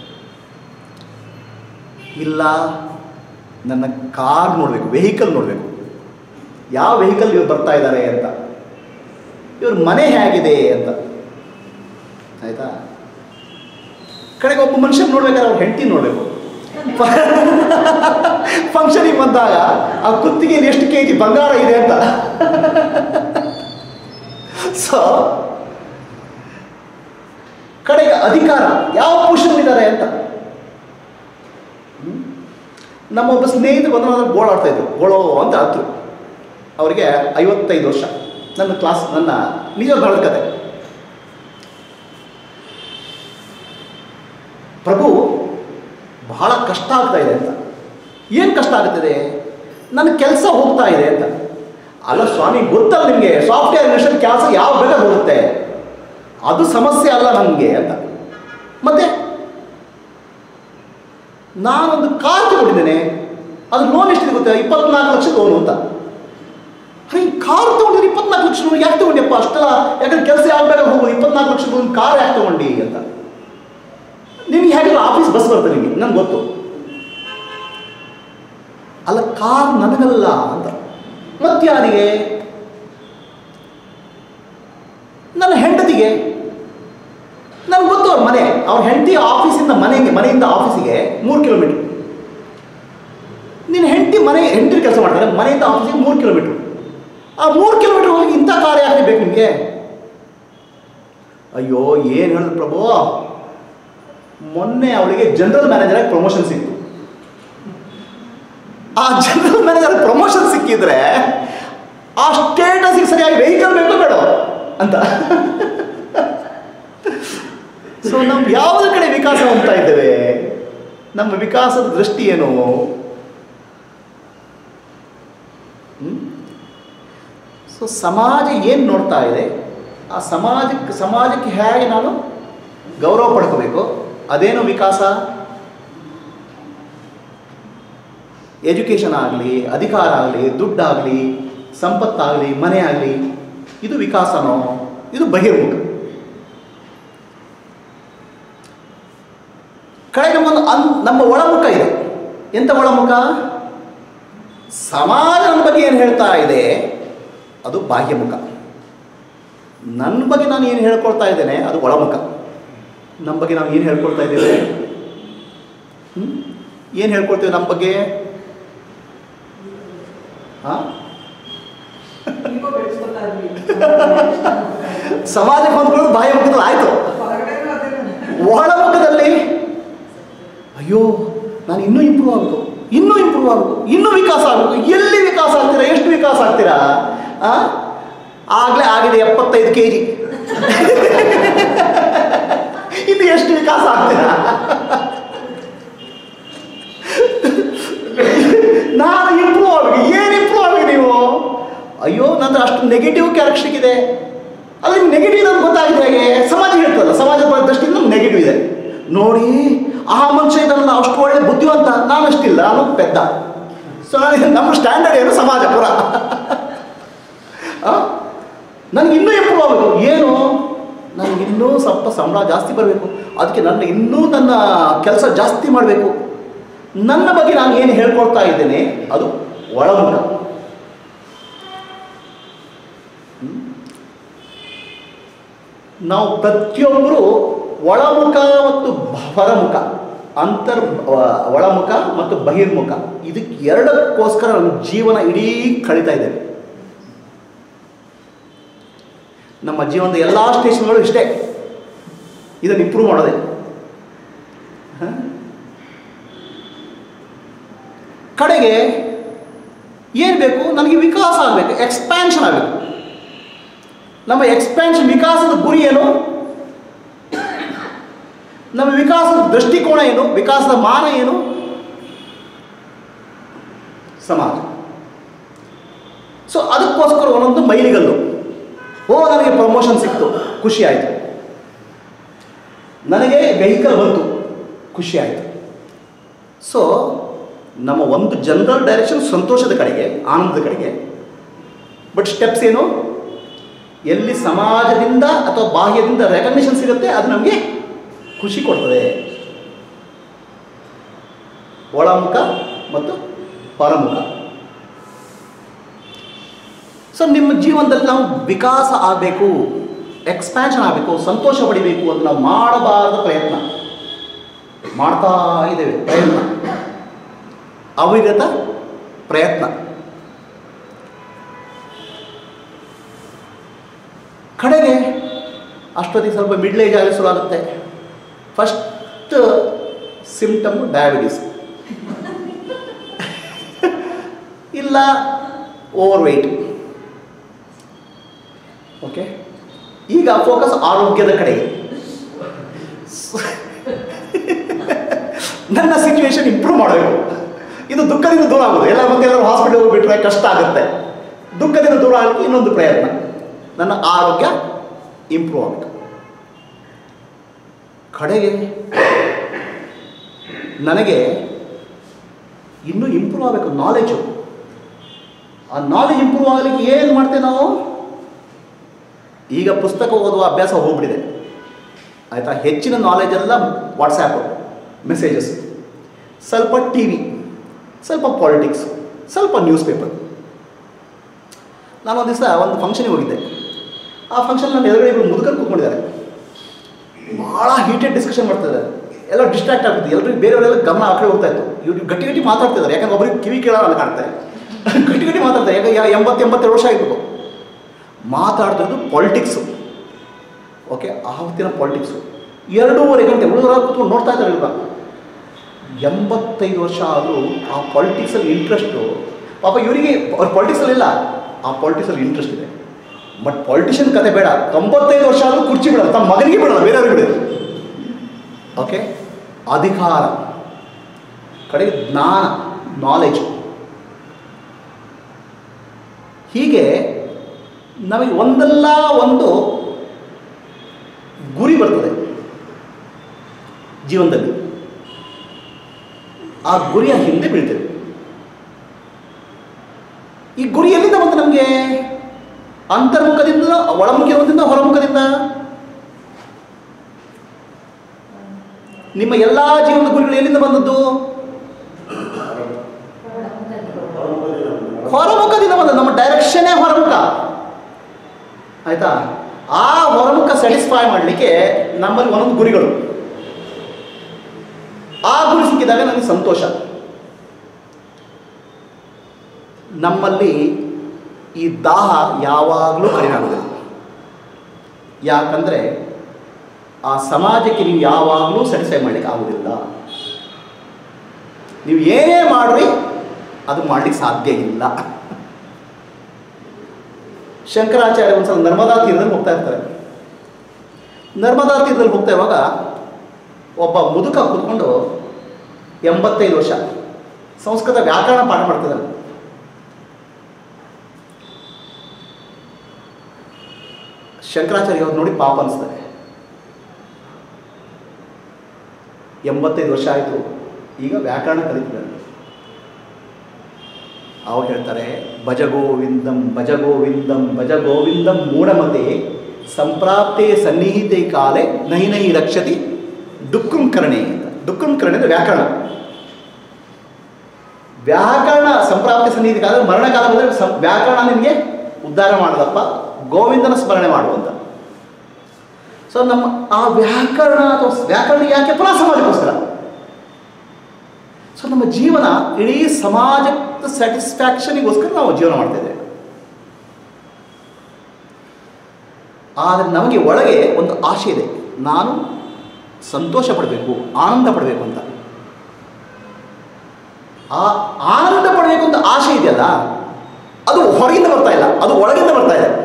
ಇಲ್ಲ ನನ್ನ ಕಾರ್ ನೋಡಬೇಕು ವೆಹಿಕಲ್ ನೋಡಬೇಕು ಯಾವ ವೆಹಿಕಲ್ ಇವ್ರು ಬರ್ತಾ ಇದ್ದಾರೆ ಅಂತ ಇವ್ರ ಮನೆ ಹೇಗಿದೆ ಅಂತ ಆಯಿತಾ ಕಡೆಗೆ ಒಬ್ಬ ಮನುಷ್ಯನ ನೋಡ್ಬೇಕಾದ್ರೆ ಅವ್ರ ಹೆಂಡತಿ ನೋಡಬೇಕು ಫಂಕ್ಷನಿಗೆ ಬಂದಾಗ ಆ ಕುತ್ತಿಗೆಯಲ್ಲಿ ಎಷ್ಟು ಕೆ ಜಿ ಬಂಗಾರ ಇದೆ ಅಂತ ಸೊ ಕಡೆಗೆ ಅಧಿಕಾರ ಯಾವ ಪುರುಷರು ಇದ್ದಾರೆ ಅಂತ ಹ್ಮ್? ನಮ್ಮ ಒಬ್ಬ ಸ್ನೇಹಿತರು ಬಂದು ನನ್ನ ಗೋಳ ಆಡ್ತಾ ಇದ್ರು ಗೋಳೋ ಅಂತ ಹತ್ತು ಅವರಿಗೆ ಐವತ್ತೈದು ವರ್ಷ ನನ್ನ ಕ್ಲಾಸ್ ನನ್ನ ನಿಜ ನಡೆದ ಕತೆ ಪ್ರಭು ಬಹಳ ಕಷ್ಟ ಆಗ್ತಾ ಇದೆ ಅಂತ ಏನು ಕಷ್ಟ ಆಗ್ತದೆ ನನ್ನ ಕೆಲಸ ಹೋಗ್ತಾ ಇದೆ ಅಂತ ಅಲ್ಲ ಸ್ವಾಮಿ ಗೊತ್ತಲ್ಲ ನಿಮಗೆ ಸಾಫ್ಟ್ವೇರ್ ಇಂಡಸ್ಟ್ರಿ ಕೆಲಸ ಯಾವ ಬೇಗ ಹೋಗುತ್ತೆ ಅದು ಸಮಸ್ಯೆ ಅಲ್ಲ ನನಗೆ ಅಂತ ಮತ್ತೆ ನಾನೊಂದು ಕಾರ್ ತಗೊಂಡಿದ್ದೇನೆ ಅದು ಲೋನ್ ಎಷ್ಟಿದೆ ಗೊತ್ತಾ ಇಪ್ಪತ್ನಾಲ್ಕು ಲಕ್ಷ ಲೋನು ಅಂತ ಅರೆ ಈ ಕಾರ್ ತಗೊಂಡಿದ್ರೆ ಇಪ್ಪತ್ನಾಲ್ಕು ಲಕ್ಷ ಲೋನ್ ಯಾಕೆ ತಗೊಂಡಿಯಪ್ಪ ಅಷ್ಟೆಲ್ಲ ಯಾಕಂದ್ರೆ ಕೆಲಸ ಯಾವ ಬೇಗ ಹೋಗೋದು ಇಪ್ಪತ್ನಾಲ್ಕು ಲಕ್ಷ ಲೋನ್ ಕಾರ್ ಯಾಕೆ ತಗೊಂಡಿ ಅಂತ ನಿನಗೆ ಹೇಗಿಲ್ಲ ಆಫೀಸ್ ಬಸ್ ಬರ್ತದೆ ನಿಮಗೆ ನಂಗೆ ಗೊತ್ತು ಅಲ್ಲ ಕಾರ್ ನನಗಲ್ಲ ಅಂತ ಮತ್ಯಾರಿಗೆ ಹೆಂಡತಿಗೆ ನನಗೆ ಗೊತ್ತು ಅವ್ರ ಮನೆ ಅವ್ರ ಹೆಂಡತಿ ಆಫೀಸಿಂದ ಮನೆಗೆ ಮನೆಯಿಂದ ಆಫೀಸಿಗೆ ಮೂರು ಕಿಲೋಮೀಟ್ರ್ ನಿನ್ನ ಹೆಂಡತಿ ಮನೆ ಹೆಂಡತಿ ಕೆಲಸ ಮಾಡ್ತಾರೆ ಮನೆಯಿಂದ ಆಫೀಸಿಗೆ ಮೂರು ಕಿಲೋಮೀಟ್ರ್ ಆ ಮೂರು ಕಿಲೋಮೀಟ್ರ್ ಹೋಗಿ ಇಂಥ ಕಾರ್ಯ ಯಾಕೆ ಬೇಕು ನಿಮಗೆ ಅಯ್ಯೋ ಏನು ಹೇಳಿದ್ರು ಪ್ರಭು ಮೊನ್ನೆ ಅವಳಿಗೆ ಜನರಲ್ ಮ್ಯಾನೇಜರಾಗಿ ಪ್ರಮೋಷನ್ ಸಿಕ್ತು ಆ ಜನರಲ್ ಮ್ಯಾನೇಜರ್ ಪ್ರಮೋಷನ್ ಸಿಕ್ಕಿದ್ರೆ ಆ ಸ್ಟೇಟಸ್ಗೆ ಸರಿಯಾಗಿ ವೆಹಿಕಲ್ ಬೇಕು ಬೇಡ ಅಂತ ಸೊ ನಾವು ಯಾವುದ್ರ ಕಡೆ ವಿಕಾಸ ಹೋಗ್ತಾ ಇದ್ದೇವೆ ನಮ್ಮ ವಿಕಾಸದ ದೃಷ್ಟಿ ಏನು ಸೊ ಸಮಾಜ ಏನು ನೋಡ್ತಾ ಇದೆ ಆ ಸಮಾಜಕ್ಕೆ ಸಮಾಜಕ್ಕೆ ಹೇಗೆ ನಾನು ಗೌರವ ಪಡ್ಕೋಬೇಕು ಅದೇನು ವಿಕಾಸ ಎಜುಕೇಷನ್ ಆಗಲಿ ಅಧಿಕಾರ ಆಗಲಿ ದುಡ್ಡಾಗಲಿ ಸಂಪತ್ತಾಗಲಿ ಮನೆ ಆಗಲಿ ಇದು ವಿಕಾಸನೋ ಇದು ಬಹಿರ್ಮುಖ ಕಡೆಗೆ ಒಂದು ಅನ್ ನಮ್ಮ ಒಳಮುಖ ಇದೆ ಎಂಥ ಒಳಮುಖ ಸಮಾಜ ನನ್ನ ಬಗ್ಗೆ ಏನು ಹೇಳ್ತಾ ಇದೆ ಅದು ಬಾಹ್ಯಮುಖ ನನ್ನ ಬಗ್ಗೆ ನಾನು ಏನು ಹೇಳ್ಕೊಳ್ತಾ ಇದ್ದೇನೆ ಅದು ಒಳಮುಖ ನಮ್ಮ ಬಗ್ಗೆ ನಾವು ಏನು ಹೇಳ್ಕೊಳ್ತಾ ಇದ್ದೇವೆ ಏನು ಹೇಳ್ಕೊಳ್ತೇವೆ ನಮ್ಮ ಬಗ್ಗೆ ಹಾಂ ಈಗೋ ಬೆಳೆಸ್ಕೊತಾ ಇದ್ವಿ ಸಮಾಜಕ್ಕೆ ಹೊಂದ್ಕೊಳ್ಳೋದು ಬಾಹ್ಯಮುಖದಲ್ಲಿ ಆಯಿತು ಹೊರಗಡೆನೂ ಅದೇನೆ. ಒಳಮುಖದಲ್ಲಿ ಅಯ್ಯೋ ನಾನು ಇನ್ನೂ ಇಂಪ್ರೂವ್ ಆಗಬೇಕು ಇನ್ನೂ ಇಂಪ್ರೂವ್ ಆಗಬೇಕು ಇನ್ನೂ ವಿಕಾಸ ಆಗಬೇಕು ಎಲ್ಲಿ ವಿಕಾಸ ಆಗ್ತೀರಾ ಎಷ್ಟು ವಿಕಾಸ ಆಗ್ತೀರಾ ಆ ಆಗಲೇ ಆಗಿದೆ ಎಪ್ಪತ್ತೈದು ಕೆ ಜಿ ಇನ್ನು ಎಷ್ಟು ವಿಕಾಸ ಆಗ್ತೀರಾ ನಾನು ಇಂಪ್ರೂವ್ ಆಗಬೇಕು ಏನು ಇಂಪ್ರೂವ್ ಆಗಬೇಕು ನೀವು ಅಯ್ಯೋ ನಂತರ ಅಷ್ಟು ನೆಗೆಟಿವ್ ಕ್ಯಾರೆಕ್ಟರಿಕ್ ಇದೆ ಅಲ್ಲಿ ನೆಗೆಟಿವ್ ನಮ್ಗೆ ಗೊತ್ತಾಗಿದೆ ಹೇಗೆ ಸಮಾಜ ಹೇಳ್ತದಲ್ಲ ಸಮಾಜದ ದೃಷ್ಟಿಯಿಂದ ನಮ್ಗೆ ನೆಗೆಟಿವ್ ಇದೆ ನೋಡಿ ಆ ಮನುಷ್ಯ ಇದಲ್ಲ ಅಷ್ಟು ಒಳ್ಳೆ ಬುದ್ಧಿವಂತ ನಾನು ಅಷ್ಟಿಲ್ಲ ನಾನು ಪೆದ್ದ ಸೊ ನನಗೆ ನಮ್ಮ ಸ್ಟ್ಯಾಂಡರ್ಡ್ ಏನು ಸಮಾಜ ಪುರ ನನಗೆ ಇನ್ನೂ ಇಂಪ್ರೂವ್ ಆಗಬೇಕು ಏನು ನನಗೆ ಇನ್ನೂ ಸ್ವಲ್ಪ ಸಂಬಳ ಜಾಸ್ತಿ ಬರಬೇಕು ಅದಕ್ಕೆ ನನ್ನ ಇನ್ನೂ ನನ್ನ ಕೆಲಸ ಜಾಸ್ತಿ ಮಾಡಬೇಕು ನನ್ನ ಬಗ್ಗೆ ನಾನು ಏನು ಹೇಳ್ಕೊಳ್ತಾ ಇದ್ದೇನೆ ಅದು ಒಳಮುಖ ಹ್ಮ್? ನಾವು ಪ್ರತಿಯೊಬ್ಬರು ಒಳಮುಖ ಮತ್ತು ಹೊರಮುಖ ಅಂತರ್ ಅಹ್, ಒಳಮುಖ ಮತ್ತು ಬಹಿರ್ಮುಖ ಇದಕ್ಕೆ ಎರಡಕ್ಕೋಸ್ಕರ ನಮ್ಮ ಜೀವನ ಇಡೀ ಕಳೀತಾ ಇದ್ದೇವೆ ನಮ್ಮ ಜೀವನದ ಎಲ್ಲ ಸ್ಟೇಷನ್ಗಳು ಇಷ್ಟೇ ಇದನ್ನು ಇಂಪ್ರೂವ್ ಮಾಡೋದೇ ಹ? ಕಡೆಗೆ ಏನು ಬೇಕು ನನಗೆ ವಿಕಾಸ ಆಗಬೇಕು ಎಕ್ಸ್ಪ್ಯಾನ್ಷನ್ ಆಗಬೇಕು ನಮ್ಮ ಎಕ್ಸ್ಪ್ಯಾನ್ಷನ್ ವಿಕಾಸದ ಗುರಿ ಏನು ನಮ್ಮ ವಿಕಾಸದ ದೃಷ್ಟಿಕೋನ ಏನು ವಿಕಾಸದ ಮಾನ ಏನು ಸಮಾಜ ಸೊ ಅದಕ್ಕೋಸ್ಕರ ಒಂದೊಂದು ಮೈಲಿಗಲ್ಲು ಓ ನನಗೆ ಪ್ರಮೋಷನ್ ಸಿಕ್ತು ಖುಷಿ ಆಯಿತು ನನಗೆ ವೆಹಿಕಲ್ ಬಂತು ಖುಷಿ ಆಯಿತು ಸೊ ನಮ್ಮ ಒಂದು ಜನರಲ್ ಡೈರೆಕ್ಷನ್ ಸಂತೋಷದ ಕಡೆಗೆ ಆನಂದದ ಕಡೆಗೆ ಬಟ್ ಸ್ಟೆಪ್ಸ್ ಏನು ಎಲ್ಲಿ ಸಮಾಜದಿಂದ ಅಥವಾ ಬಾಹ್ಯದಿಂದ ರೆಕಗ್ನಿಷನ್ ಸಿಗುತ್ತೆ ಅದು ನಮಗೆ ಖುಷಿ ಕೊಡ್ತದೆ ಒಳಮುಖ ಮತ್ತು ಹೊರಮುಖ ಸೊ ನಿಮ್ಮ ಜೀವನದಲ್ಲಿ ನಾವು ವಿಕಾಸ ಆಗಬೇಕು ಎಕ್ಸ್ಪ್ಯಾನ್ಷನ್ ಆಗಬೇಕು ಸಂತೋಷ ಪಡಿಬೇಕು ಅಂತ ನಾವು ಮಾಡಬಾರದ ಪ್ರಯತ್ನ ಮಾಡ್ತಾ ಇದ್ದೇವೆ ಪ್ರಯತ್ನ ಅವಿರತ ಪ್ರಯತ್ನ ಕಡೆಗೆ ಅಷ್ಟೊತ್ತಿಗೆ ಸ್ವಲ್ಪ ಮಿಡ್ಲ್ ಏಜ್ ಆಗಲಿ ಶುರು ಆಗುತ್ತೆ ಫಸ್ಟ್ ಸಿಂಪ್ಟಮ್ ಡಯಾಬಿಟೀಸ್ ಇಲ್ಲ ಓವರ್ ವೆಯ್ಟ್ ಓಕೆ ಈಗ ಫೋಕಸ್ ಆರೋಗ್ಯದ ಕಡೆಗೆ ನನ್ನ ಸಿಚುವೇಶನ್ ಇಂಪ್ರೂವ್ ಮಾಡಬೇಕು ಇದು ದುಃಖದಿಂದ ದೂರ ಆಗೋದು ಎಲ್ಲ ಮತ್ತೆ ಎಲ್ಲರೂ ಹಾಸ್ಪಿಟಲ್ ಹೋಗ್ಬಿಟ್ರೆ ಕಷ್ಟ ಆಗುತ್ತೆ ದುಃಖದಿಂದ ದೂರ ಆಗಲಿಕ್ಕೆ ಇನ್ನೊಂದು ಪ್ರಯತ್ನ ನನ್ನ ಆರೋಗ್ಯ ಇಂಪ್ರೂವ್ ಆಗಬೇಕು ಕಡೆಗೆ ನನಗೆ ಇನ್ನೂ ಇಂಪ್ರೂವ್ ಆಗಬೇಕು ನಾಲೆಜು ಆ ನಾಲೆಜ್ ಇಂಪ್ರೂವ್ ಆಗಲಿಕ್ಕೆ ಏನು ಮಾಡ್ತೇವೆ ನಾವು ಈಗ ಪುಸ್ತಕ ಓದುವ ಅಭ್ಯಾಸ ಹೋಗ್ಬಿಟ್ಟಿದೆ ಆಯಿತಾ ಹೆಚ್ಚಿನ ನಾಲೆಜ್ ಎಲ್ಲ ವಾಟ್ಸ್ಯಾಪು ಮೆಸೇಜಸ್ ಸ್ವಲ್ಪ ಟಿ ವಿ ಸ್ವಲ್ಪ ಪಾಲಿಟಿಕ್ಸ್ ಸ್ವಲ್ಪ ನ್ಯೂಸ್ ಪೇಪರ್ ನಾನು ಒಂದು ದಿವಸ ಒಂದು ಫಂಕ್ಷನಿಗೆ ಹೋಗಿದ್ದೆ ಆ ಫಂಕ್ಷನ್ ನನ್ನ ಎದುರುಗಡೆ ಇಬ್ಬರು ಮುದುಕರು ಕೂತ್ಕೊಂಡಿದ್ದಾರೆ ಭಾಳ ಹೀಟೆಡ್ ಡಿಸ್ಕಷನ್ ಮಾಡ್ತಿದ್ದಾರೆ ಎಲ್ಲ ಡಿಸ್ಟ್ರಾಕ್ಟ್ ಆಗ್ತಿದೆ ಎಲ್ಲರಿಗೂ ಬೇರೆಯವರೆಲ್ಲ ಗಮನ ಆ ಕಡೆ ಹೋಗ್ತಾ ಇತ್ತು ಇವ್ರು ಗಟ್ಟಿ ಗಟ್ಟಿ ಮಾತಾಡ್ತಿದ್ದಾರೆ ಯಾಕಂದ್ರೆ ಒಬ್ಬರಿಗೆ ಕಿವಿ ಕೇಳೋಣ ಕಾಣ್ತಾರೆ ಗಟ್ಟಿ ಗಟ್ಟಿ ಮಾತಾಡ್ತಾರೆ ಯಾಕೆ ಯಾ- ಎಂಬತ್ತು ಎಂಬತ್ತೆರಡು ವರ್ಷ ಆಗಿರ್ಬೇಕು ಮಾತಾಡ್ತಿರೋದು ಪಾಲಿಟಿಕ್ಸು ಓಕೆ ಆವತ್ತಿನ ಪಾಲಿಟಿಕ್ಸು ಎರಡೂವರೆ ಗಂಟೆ ಉಳಿದವರ ಕೂತ್ಕೊಂಡು ನೋಡ್ತಾ ಇದ್ದಾರೆ ಇವಾಗ ಎಂಬತ್ತೈದು ವರ್ಷ ಆದರೂ ಆ ಪಾಲಿಟಿಕ್ಸಲ್ಲಿ ಇಂಟ್ರೆಸ್ಟು ಪಾಪ ಇವರಿಗೆ ಅವ್ರ ಪಾಲಿಟಿಕ್ಸಲ್ಲಿ ಇಲ್ಲ ಆ ಪಾಲಿಟಿಕ್ಸಲ್ಲಿ ಇಂಟ್ರೆಸ್ಟ್ ಇದೆ ಬಟ್ ಪಾಲಿಟಿಷಿಯನ್ ಕತೆ ಬೇಡ ತೊಂಬತ್ತೈದು ವರ್ಷ ಆದರೂ ಕುರ್ಚಿ ಬಿಡಲ್ಲ ತಮ್ಮ ಮಗನಿಗೆ ಬಿಡಲ್ಲ ಬೇರೆಯವ್ರಿಗೆ ಬಿಡಲ್ಲ ಓಕೆ ಅಧಿಕಾರ ಕಡೆಗೆ ಜ್ಞಾನ ನಾಲೆಜ್ ಹೀಗೆ ನಮಗೆ ಒಂದಲ್ಲ ಒಂದು ಗುರಿ ಬರ್ತದೆ ಜೀವನದಲ್ಲಿ ಆ ಗುರಿಯ ಹಿಂದೆ ಬೀಳ್ತೇವೆ ಈ ಗುರಿ ಎಲ್ಲಿಂದ ಬಂತು ನಮಗೆ ಅಂತರ್ಮುಖದಿಂದ ಒಳಮುಖದಿಂದ ಹೊರಮುಖದಿಂದ ನಿಮ್ಮ ಎಲ್ಲ ಜೀವನದ ಗುರಿಗಳು ಎಲ್ಲಿಂದ ಬಂದದ್ದು ಹೊರಮುಖದಿಂದ ಬಂದದ್ದು ನಮ್ಮ ಡೈರೆಕ್ಷನ್ನೇ ಹೊರಮುಖ ಆಯ್ತಾ ಆ ಹೊರಮುಖ ಸ್ಯಾಟಿಸ್ಫೈ ಮಾಡಲಿಕ್ಕೆ ನಮ್ಮಲ್ಲಿ ಒಂದೊಂದು ಗುರಿಗಳು ಆ ಗುರಿ ಸಿಕ್ಕಿದಾಗ ನನಗೆ ಸಂತೋಷ ನಮ್ಮಲ್ಲಿ ಈ ದಾಹ ಯಾವಾಗಲೂ ಕಡಿಮೆ ಆಗುತ್ತೆ ಯಾಕಂದರೆ ಆ ಸಮಾಜಕ್ಕೆ ನೀವು ಯಾವಾಗಲೂ ಸ್ಯಾಟಿಸ್ಫೈ ಮಾಡಲಿಕ್ಕೆ ಆಗೋದಿಲ್ಲ ನೀವು ಏನೇ ಮಾಡ್ರಿ ಅದು ಮಾಡಲಿಕ್ಕೆ ಸಾಧ್ಯ ಇಲ್ಲ ಶಂಕರಾಚಾರ್ಯ ಒಂದ್ಸಲ ನರ್ಮದಾ ತೀರದಲ್ಲಿ ಹೋಗ್ತಾ ಇರ್ತಾರೆ ನರ್ಮದಾ ತೀರದಲ್ಲಿ ಹೋಗ್ತಾ ಇರುವಾಗ ಒಬ್ಬ ಮುದುಕ ಕೂತ್ಕೊಂಡು ಎಂಬತ್ತೈದು ವರ್ಷ ಸಂಸ್ಕೃತ ವ್ಯಾಕರಣ ಪಾಠ ಮಾಡ್ತಿದ್ದಾನೆ ಶಂಕರಾಚಾರ್ಯ ಅವ್ರು ನೋಡಿ ಪಾಪ ಅನಿಸ್ತಾರೆ ಎಂಬತ್ತೈದು ವರ್ಷ ಆಯಿತು ಈಗ ವ್ಯಾಕರಣ ಕಲಿತಿದ್ದಾನೆ ಅವಾಗ ಹೇಳ್ತಾರೆ ಭಜ ಗೋವಿಂದಂ ಭಜ ಗೋವಿಂದಂ ಭಜ ಗೋವಿಂದಂ ಮೂಢಮತೆ ಸಂಪ್ರಾಪ್ತೆ ಸನ್ನಿಹಿತೆ ಕಾಲೆ ನಹಿ ನಹಿ ರಕ್ಷತಿ ಡುಕ್ಕುಂ ಕರಣೆ ಅಂತ ಡುಕ್ಕುಂ ಕರಣೆ ಅಂದರೆ ವ್ಯಾಕರಣ ವ್ಯಾಕರಣ ಸಂಪ್ರಾಪ್ತಿ ಸನ್ನಿಹಿತ ಕಾಲ ಮರಣ ಕಾಲ ಬಂದರೆ ಸಂ ವ್ಯಾಕರಣ ನಿನಗೆ ಉದ್ಧಾರ ಮಾಡೋದಪ್ಪ ಗೋವಿಂದನ ಸ್ಮರಣೆ ಮಾಡುವಂತ ಸೊ ನಮ್ಮ ಆ ವ್ಯಾಕರಣ ಅಥವಾ ವ್ಯಾಕರಣ ಯಾಕೆ ಪುನಃ ಸಮಾಜಕ್ಕೋಸ್ಕರ ಸೊ ನಮ್ಮ ಜೀವನ ಇಡೀ ಸಮಾಜದ ಸ್ಯಾಟಿಸ್ಫ್ಯಾಕ್ಷನಿಗೋಸ್ಕರ ನಾವು ಜೀವನ ಮಾಡ್ತಾ ಇದ್ದೇವೆ ಆದರೆ ನಮಗೆ ಒಳಗೆ ಒಂದು ಆಸೆ ಇದೆ ನಾನು ಸಂತೋಷ ಪಡಬೇಕು ಆನಂದ ಪಡಬೇಕು ಅಂತ ಆ ಆನಂದ ಪಡಬೇಕು ಅಂತ ಆಸೆ ಇದೆಯಲ್ಲ ಅದು ಹೊರಗಿಂದ ಬರ್ತಾ ಇಲ್ಲ ಅದು ಒಳಗಿಂದ ಬರ್ತಾ ಇದೆ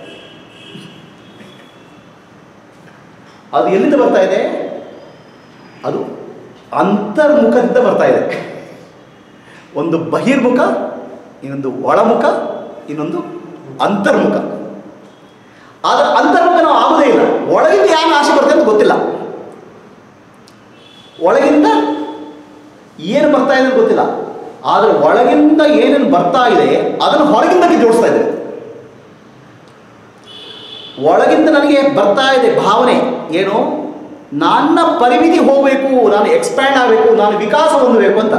ಅದು ಎಲ್ಲಿಂದ ಬರ್ತಾ ಇದೆ ಅದು ಅಂತರ್ಮುಖದಿಂದ ಬರ್ತಾ ಇದೆ ಒಂದು ಬಹಿರ್ಮುಖ ಇನ್ನೊಂದು ಒಳಮುಖ ಇನ್ನೊಂದು ಅಂತರ್ಮುಖ ಆದರೆ ಅಂತರ್ಮುಖ ನಾವು ಆಗೋದೇ ಇಲ್ಲ ಒಳಗಿಂದ ಏನು ಆಸೆ ಬರ್ತದೆ ಅಂತ ಗೊತ್ತಿಲ್ಲ ಒಳಗಿಂದ ಏನು ಬರ್ತಾ ಇದೆ ಅಂತ ಗೊತ್ತಿಲ್ಲ ಆದರೆ ಒಳಗಿಂದ ಏನೇನು ಬರ್ತಾ ಇದೆ ಅದನ್ನು ಹೊರಗಿಂದಕ್ಕೆ ಜೋಡಿಸ್ತಾ ಇದೆ ಒಳಗಿಂದ ನನಗೆ ಬರ್ತಾ ಇದೆ ಭಾವನೆ ಏನು ನನ್ನ ಪರಿಮಿತಿ ಹೋಗಬೇಕು ನಾನು ಎಕ್ಸ್ಪ್ಯಾಂಡ್ ಆಗಬೇಕು ನಾನು ವಿಕಾಸ ಹೊಂದಬೇಕು ಅಂತ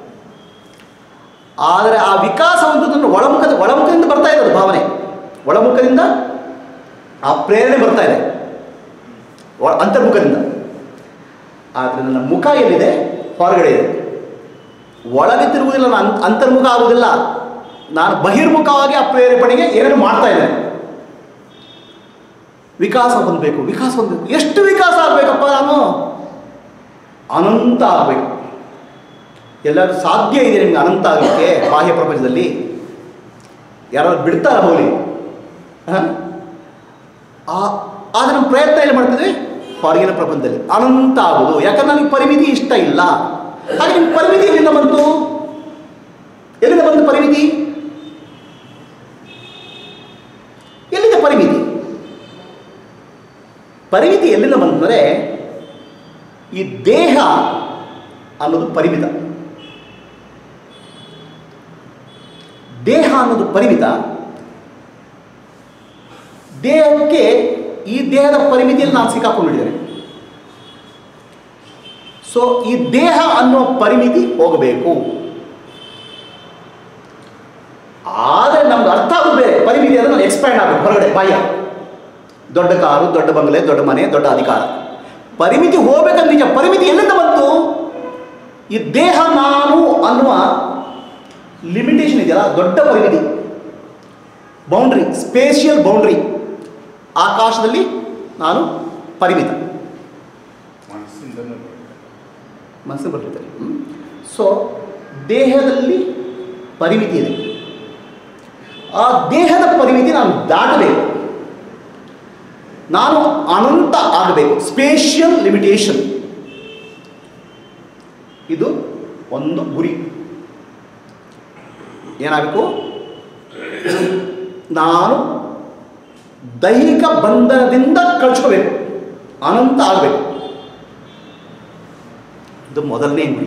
ಆದರೆ ಆ ವಿಕಾಸ ಹೊಂದೋದನ್ನು ಒಳಮುಖದ ಒಳಮುಖದಿಂದ ಬರ್ತಾ ಇದೆ ಅದು ಭಾವನೆ ಒಳಮುಖದಿಂದ ಆ ಪ್ರೇರಣೆ ಬರ್ತಾ ಇದೆ ಒಳ ಅಂತರ್ಮುಖದಿಂದ ಆದರೆ ನನ್ನ ಮುಖ ಎಲ್ಲಿದೆ ಹೊರಗಡೆ ಇದೆ ಒಳಗೆ ತಿರುಗುವುದಿಲ್ಲ ನಾನು ಅಂತ್- ಅಂತರ್ಮುಖ ಆಗುವುದಿಲ್ಲ ನಾನು ಬಹಿರ್ಮುಖವಾಗಿ ಆ ಪ್ರೇರೇಪಣೆಗೆ ಏನೇನು ಮಾಡ್ತಾ ಇದ್ದೇನೆ ವಿಕಾಸ ಹೊಂದಬೇಕು ವಿಕಾಸ ಹೊಂದಬೇಕು ಎಷ್ಟು ವಿಕಾಸ ಆಗಬೇಕಪ್ಪ ನಾನು ಅನಂತ ಆಗಬೇಕು ಎಲ್ಲರೂ ಸಾಧ್ಯ ಇದೆ ನಿಮ್ಗೆ ಅನಂತ ಆಗಲಿಕ್ಕೆ ಬಾಹ್ಯ ಪ್ರಪಂಚದಲ್ಲಿ ಯಾರಾದ್ರು ಬಿಡ್ತಾರ ಹೋಲಿ ಹಾಂ ಆದರೆ ನಮ್ಮ ಪ್ರಯತ್ನ ಏನು ಮಾಡ್ತಿದ್ವಿ ಹೊರಗಿನ ಪ್ರಪಂಚದಲ್ಲಿ ಅನಂತ ಆಗೋದು ಯಾಕಂದ್ರೆ ನನಗೆ ಪರಿಮಿತಿ ಇಷ್ಟ ಇಲ್ಲ ಹಾಗೆ ನಿಮ್ಮ ಪರಿಮಿತಿ ಎಲ್ಲಿಂದ ಬಂತು ಎಲ್ಲಿಂದ ಬಂತು ಪರಿಮಿತಿ ಎಲ್ಲಿಂದ ಪರಿಮಿತಿ ಪರಿಮಿತಿ ಎಲ್ಲಿಂದ ಬಂತಂದರೆ ಈ ದೇಹ ಅನ್ನೋದು ಪರಿಮಿತ ದೇಹ ಅನ್ನೋದು ಪರಿಮಿತ ದೇಹಕ್ಕೆ ಈ ದೇಹದ ಪರಿಮಿತಿಯಲ್ಲಿ ನಾನು ಸಿಕ್ಕಾಕೊಂಡಿದ್ದೇನೆ ಸೊ ಈ ದೇಹ ಅನ್ನೋ ಪರಿಮಿತಿ ಹೋಗಬೇಕು ಆದರೆ ನಮ್ಗೆ ಅರ್ಥ ಆಗೋದು ಬೇರೆ ಪರಿಮಿತಿ ಅಂದರೆ ನಾನು ಎಕ್ಸ್ಪ್ಯಾಂಡ್ ಆಗಬೇಕು ಹೊರಗಡೆ ಬಾಹ್ಯ ದೊಡ್ಡ ಕಾರು ದೊಡ್ಡ ಬಂಗಲೆ ದೊಡ್ಡ ಮನೆ ದೊಡ್ಡ ಅಧಿಕಾರ ಪರಿಮಿತಿ ಹೋಗ್ಬೇಕಂತ ನಿಜ ಪರಿಮಿತಿ ಎಲ್ಲಿಂದ ಬಂತು ಈ ದೇಹ ನಾನು ಅನ್ನುವ ಲಿಮಿಟೇಷನ್ ಇದೆಯಲ್ಲ ದೊಡ್ಡ ಪರಿಮಿತಿ ಬೌಂಡ್ರಿ ಸ್ಪೇಷಿಯಲ್ ಬೌಂಡ್ರಿ ಆಕಾಶದಲ್ಲಿ ನಾನು ಪರಿಮಿತ ಮನಸ್ಸಿಂದನೂ ಮನಸ್ಸು ಬರ್ತದೆ ಸೊ ದೇಹದಲ್ಲಿ ಪರಿಮಿತಿ ಇದೆ ಆ ದೇಹದ ಪರಿಮಿತಿ ನಾನು ದಾಟಬೇಕು ನಾನು ಅನಂತ ಆಗಬೇಕು ಸ್ಪೇಷಿಯಲ್ ಲಿಮಿಟೇಷನ್ ಇದು ಒಂದು ಗುರಿ ಏನಾಗಬೇಕು ನಾನು ದೈಹಿಕ ಬಂಧನದಿಂದ ಕಳ್ಸ್ಕೋಬೇಕು ಅನಂತ ಆಗಬೇಕು ಇದು ಮೊದಲನೇ ಗುರಿ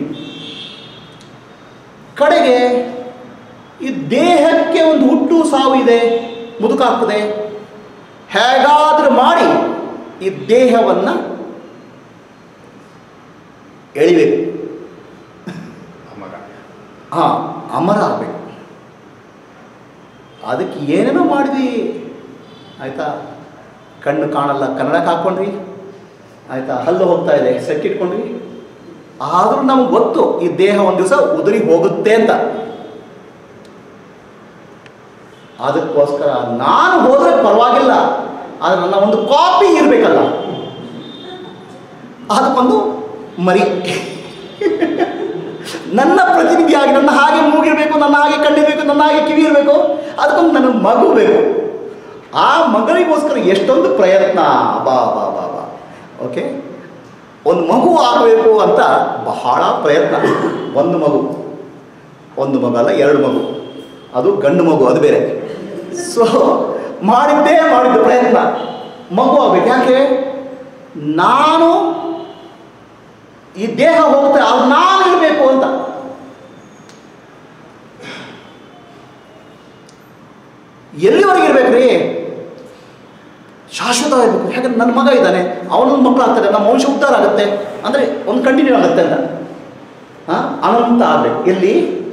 ಕಡೆಗೆ ಈ ದೇಹಕ್ಕೆ ಒಂದು ಹುಟ್ಟು ಸಾವು ಇದೆ ಮುದುಕಾಗ್ತದೆ ಹೇಗಾದರೂ ಮಾಡಿ ಈ ದೇಹವನ್ನು ಎಳಿಬೇಕು ಅಮರ ಹಾಂ ಅಮರ ಆಗಬೇಕು ಅದಕ್ಕೆ ಏನೇನೋ ಮಾಡಿದ್ವಿ ಆಯಿತಾ ಕಣ್ಣು ಕಾಣಲ್ಲ ಕನ್ನಡಕ್ಕೆ ಹಾಕ್ಕೊಂಡ್ವಿ ಆಯಿತಾ ಹಲ್ಲು ಹೋಗ್ತಾ ಇದೆ ಸೆಟ್ ಇಟ್ಕೊಂಡ್ವಿ ಆದರೂ ನಮ್ಗೆ ಗೊತ್ತು ಈ ದೇಹ ಒಂದು ದಿವಸ ಉದುರಿ ಹೋಗುತ್ತೆ ಅಂತ ಅದಕ್ಕೋಸ್ಕರ ನಾನು ಹೋದರೆ ಪರವಾಗಿಲ್ಲ ಆದರೆ ನನ್ನ ಒಂದು ಕಾಪಿ ಇರಬೇಕಲ್ಲ ಅದಕ್ಕೊಂದು ಮರಿ ನನ್ನ ಪ್ರತಿನಿಧಿಯಾಗಿ ನನ್ನ ಹಾಗೆ ಮೂಗಿರಬೇಕು ನನ್ನ ಹಾಗೆ ಕಣ್ಣಿರಬೇಕು ನನ್ನ ಹಾಗೆ ಕಿವಿ ಇರಬೇಕು ಅದಕ್ಕೊಂದು ನನ್ನ ಮಗು ಬೇಕು ಆ ಮಗನಿಗೋಸ್ಕರ ಎಷ್ಟೊಂದು ಪ್ರಯತ್ನ ಬಾ ಬಾ ಬಾ ಬಾ ಓಕೆ ಒಂದು ಮಗು ಆಗಬೇಕು ಅಂತ ಬಹಳ ಪ್ರಯತ್ನ ಒಂದು ಮಗು ಒಂದು ಮಗು ಅಲ್ಲ ಎರಡು ಮಗು ಅದು ಗಂಡು ಮಗು ಅದು ಬೇರೆ ಸೊ ಮಾಡಿದ್ದೇ ಮಾಡಿದ್ದು ಪ್ರಯತ್ನ ಮಗು ಆಗ್ಬೇಕು ಯಾಕೆ ನಾನು ಈ ದೇಹ ಹೋಗುತ್ತೆ ಅದು ನಾನು ಇರಬೇಕು ಅಂತ ಎಲ್ಲಿವರೆಗೆ ಇರ್ಬೇಕು ರೀ ಶಾಶ್ವತವಾಗಿರ್ಬೇಕು ಯಾಕಂದ್ರೆ ನನ್ನ ಮಗ ಇದ್ದಾನೆ ಅವನೊಂದು ಮಕ್ಕಳು ಆಗ್ತಾರೆ ನಮ್ಮ ವಂಶ ಉದ್ಧಾರ ಆಗುತ್ತೆ ಅಂದರೆ ಒಂದು ಕಂಟಿನ್ಯೂ ಆಗುತ್ತೆ ಅಂತ ಹಾಂ ಅನಂತ ಆಗಬೇಕು ಎಲ್ಲಿ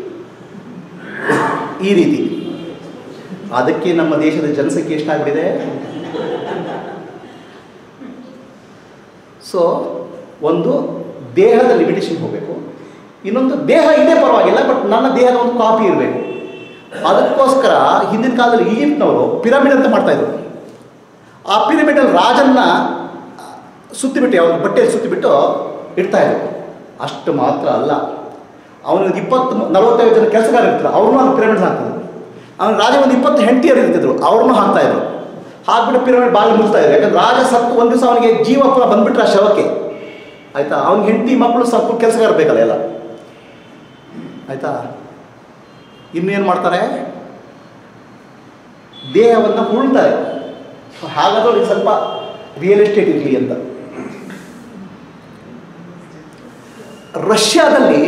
ಈ ರೀತಿ ಅದಕ್ಕೆ ನಮ್ಮ ದೇಶದ ಜನಸಂಖ್ಯೆ ಎಷ್ಟಾಗ್ಬಿಟ್ಟಿದೆ ಸೊ ಒಂದು ದೇಹದ ಲಿಮಿಟೇಷನ್ ಹೋಗಬೇಕು ಇನ್ನೊಂದು ದೇಹ ಇದೆ ಪರವಾಗಿಲ್ಲ ಬಟ್ ನನ್ನ ದೇಹದ ಒಂದು ಕಾಪಿ ಇರಬೇಕು ಅದಕ್ಕೋಸ್ಕರ ಹಿಂದಿನ ಕಾಲದಲ್ಲಿ ಈಜಿಪ್ಟ್ನವರು ಪಿರಮಿಡ್ ಅಂತ ಮಾಡ್ತಾಯಿದ್ರು ಆ ಪಿರಮಿಡಲ್ಲಿ ರಾಜನ್ನ ಸುತ್ತಿಬಿಟ್ಟು ಯಾವ ಬಟ್ಟೆಯಲ್ಲಿ ಸುತ್ತಿಬಿಟ್ಟು ಇಡ್ತಾಯಿದ್ರು ಅಷ್ಟು ಮಾತ್ರ ಅಲ್ಲ ಅವನು ಇಪ್ಪತ್ತು ನಲವತ್ತೈದು ಜನ ಕೆಲಸಗಾರ ಇರ್ತಾರೆ ಅವ್ರನ್ನೂ ಅದು ಪಿರಮಿಡ್ ಹಾಕ್ತಿದ್ರು ಅವನ ರಾಜ ಒಂದು ಇಪ್ಪತ್ತು ಹೆಂಡತಿಯರು ಇರ್ತಿದ್ರು ಅವ್ರನ್ನೂ ಹಾಕ್ತಾಯಿದ್ರು ಹಾಕ್ಬಿಟ್ಟು ಪಿರಮಿಡ್ ಬಾಗಿಲು ಮುಚ್ತಾ ಇದ್ರು ಯಾಕಂದ್ರೆ ರಾಜ ಸತ್ತು ಒಂದು ದಿವಸ ಅವನಿಗೆ ಜೀವ ಪುನಃ ಬಂದ್ಬಿಟ್ರೆ ಆ ಶವಕ್ಕೆ ಆಯಿತಾ ಅವ್ನಿಗೆ ಹೆಂಡತಿ ಮಕ್ಕಳು ಸ್ವಲ್ಪ ಕೆಲಸಗಾರ ಬೇಕಲ್ಲ ಎಲ್ಲ ಆಯಿತಾ ಇನ್ನೇನು ಮಾಡ್ತಾರೆ ದೇಹವನ್ನು ಹೂಳ್ತಾರೆ ಹಾಗಾದ್ರೆ ಅವ್ರಿಗೆ ಸ್ವಲ್ಪ ರಿಯಲ್ ಎಸ್ಟೇಟ್ ಇರಲಿ ಅಂತ ರಷ್ಯಾದಲ್ಲಿ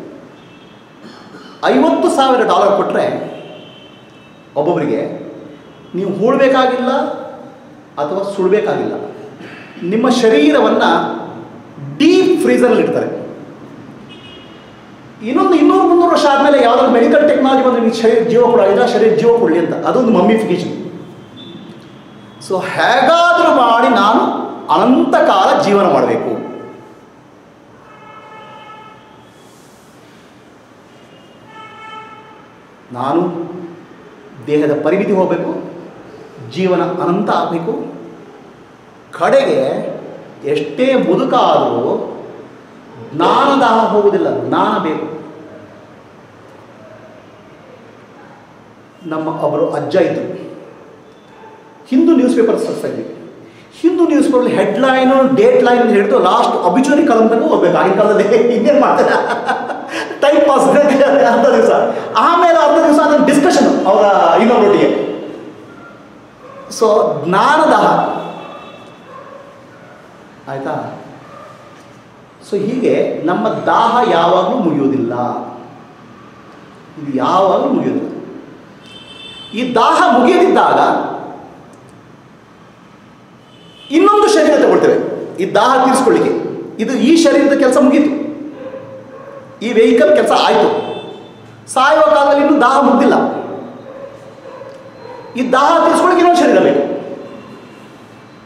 ಐವತ್ತು ಸಾವಿರ ಡಾಲರ್ ಕೊಟ್ಟರೆ ಒಬ್ಬೊಬ್ಬರಿಗೆ ನೀವು ಹೂಳಬೇಕಾಗಿಲ್ಲ ಅಥವಾ ಸುಡಬೇಕಾಗಿಲ್ಲ ನಿಮ್ಮ ಶರೀರವನ್ನು ಡೀಪ್ ಫ್ರೀಸರಲ್ಲಿ ಇಡ್ತಾರೆ ಇನ್ನೊಂದು ಇನ್ನೂರು ಮುನ್ನೂರು ವರ್ಷ ಆದಮೇಲೆ ಯಾವುದಾದ್ರು ಮೆಡಿಕಲ್ ಟೆಕ್ನಾಲಜಿ ಬಂದರೆ ನಿಮಗೆ ಶರೀರ ಜೀವ ಕೊಡೋದಿಲ್ಲ ಶರೀರ ಜೀವ ಕೊಡಲಿ ಅಂತ ಅದೊಂದು ಮಮ್ಮಿಫಿಕೇಶನ್ ಸೊ ಹೇಗಾದರೂ ಮಾಡಿ ನಾನು ಅನಂತ ಕಾಲ ಜೀವನ ಮಾಡಬೇಕು ನಾನು ದೇಹದ ಪರಿಮಿತಿ ಹೋಗಬೇಕು ಜೀವನ ಅನಂತ ಆಗಬೇಕು ಕಡೆಗೆ ಎಷ್ಟೇ ಮುದುಕ ಆದರೂ ಜ್ಞಾನದಾಹ ಹೋಗುವುದಿಲ್ಲ ಜ್ಞಾನ ಬೇಕು ನಮ್ಮ ಒಬ್ಬರು ಅಜ್ಜ ಇದ್ದರು ಹಿಂದೂ ನ್ಯೂಸ್ ಪೇಪರ್ ಸಸ್ತಾ ಇದ್ವಿ ಹಿಂದೂ ನ್ಯೂಸ್ ಪೇಪರ್ಲಿ ಹೆಡ್ಲೈನು ಡೇಟ್ ಲೈನ್ ಅಂತ ಹಿಡಿದು ಲಾಸ್ಟ್ ಅಬಿಚುರಿ ಕಲಂತನೂ ಹೋಗ್ಬೇಕು ಆಗಿನ ಕಾಲದಲ್ಲಿ ಇನ್ನೇನು ಮಾಡ್ತಾರೆ ಟೈಮ್ ಪಾಸ್ ಅರ್ಧ ದಿವಸ ಆಮೇಲೆ ಅರ್ಧ ದಿವಸ ಅದನ್ನು ಡಿಸ್ಕಷನ್ ಅವರ ಇನ್ನೊಬ್ಬರೊಟ್ಟಿಗೆ ಸೊ ಜ್ಞಾನದಾಹ ಆಯಿತಾ ಸೊ ಹೀಗೆ ನಮ್ಮ ದಾಹ ಯಾವಾಗಲೂ ಮುಗಿಯೋದಿಲ್ಲ ಇದು ಯಾವಾಗಲೂ ಮುಗಿಯೋದಿಲ್ಲ ಈ ದಾಹ ಮುಗಿಯದಿದ್ದಾಗ ಇನ್ನೊಂದು ಶರೀರ ತಗೊಳ್ತೇವೆ ಈ ದಾಹ ತೀರಿಸ್ಕೊಳ್ಳಿಕ್ಕೆ ಇದು ಈ ಶರೀರದ ಕೆಲಸ ಮುಗೀತು ಈ ವೆಹಿಕಲ್ ಕೆಲಸ ಆಯಿತು ಸಾಯುವ ಕಾಲದಲ್ಲಿ ಇನ್ನೂ ದಾಹ ಮುಗ್ದಿಲ್ಲ ಈ ದಾಹ ತೀರಿಸ್ಕೊಳ್ಳಿಕ್ಕೆ ಇನ್ನೊಂದು ಶರೀರ ಬೇಕು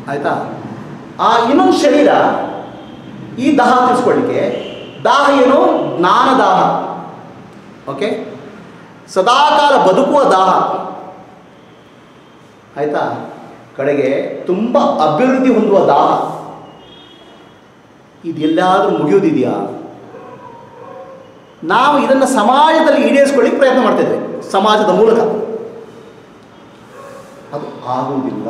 ಆಯಿತಾ ಆ ಇನ್ನೊಂದು ಶರೀರ ಈ ದಾಹ ತೀರಿಸ್ಕೊಳ್ಳಿಕ್ಕೆ ದಾಹ ಏನು ಜ್ಞಾನ ದಾಹ ಓಕೆ ಸದಾಕಾಲ ಬದುಕುವ ದಾಹ ಆಯಿತಾ ಕಡೆಗೆ ತುಂಬ ಅಭಿವೃದ್ಧಿ ಹೊಂದುವ ದಾಹ ಇದೆಲ್ಲಾದರೂ ಮುಗಿಯೋದಿದೆಯಾ ನಾವು ಇದನ್ನು ಸಮಾಜದಲ್ಲಿ ಈಡೇರಿಸ್ಕೊಳ್ಳಿಕ್ಕೆ ಪ್ರಯತ್ನ ಮಾಡ್ತಿದ್ದೇವೆ ಸಮಾಜದ ಮೂಲಕ ಅದು ಆಗುವುದಿಲ್ಲ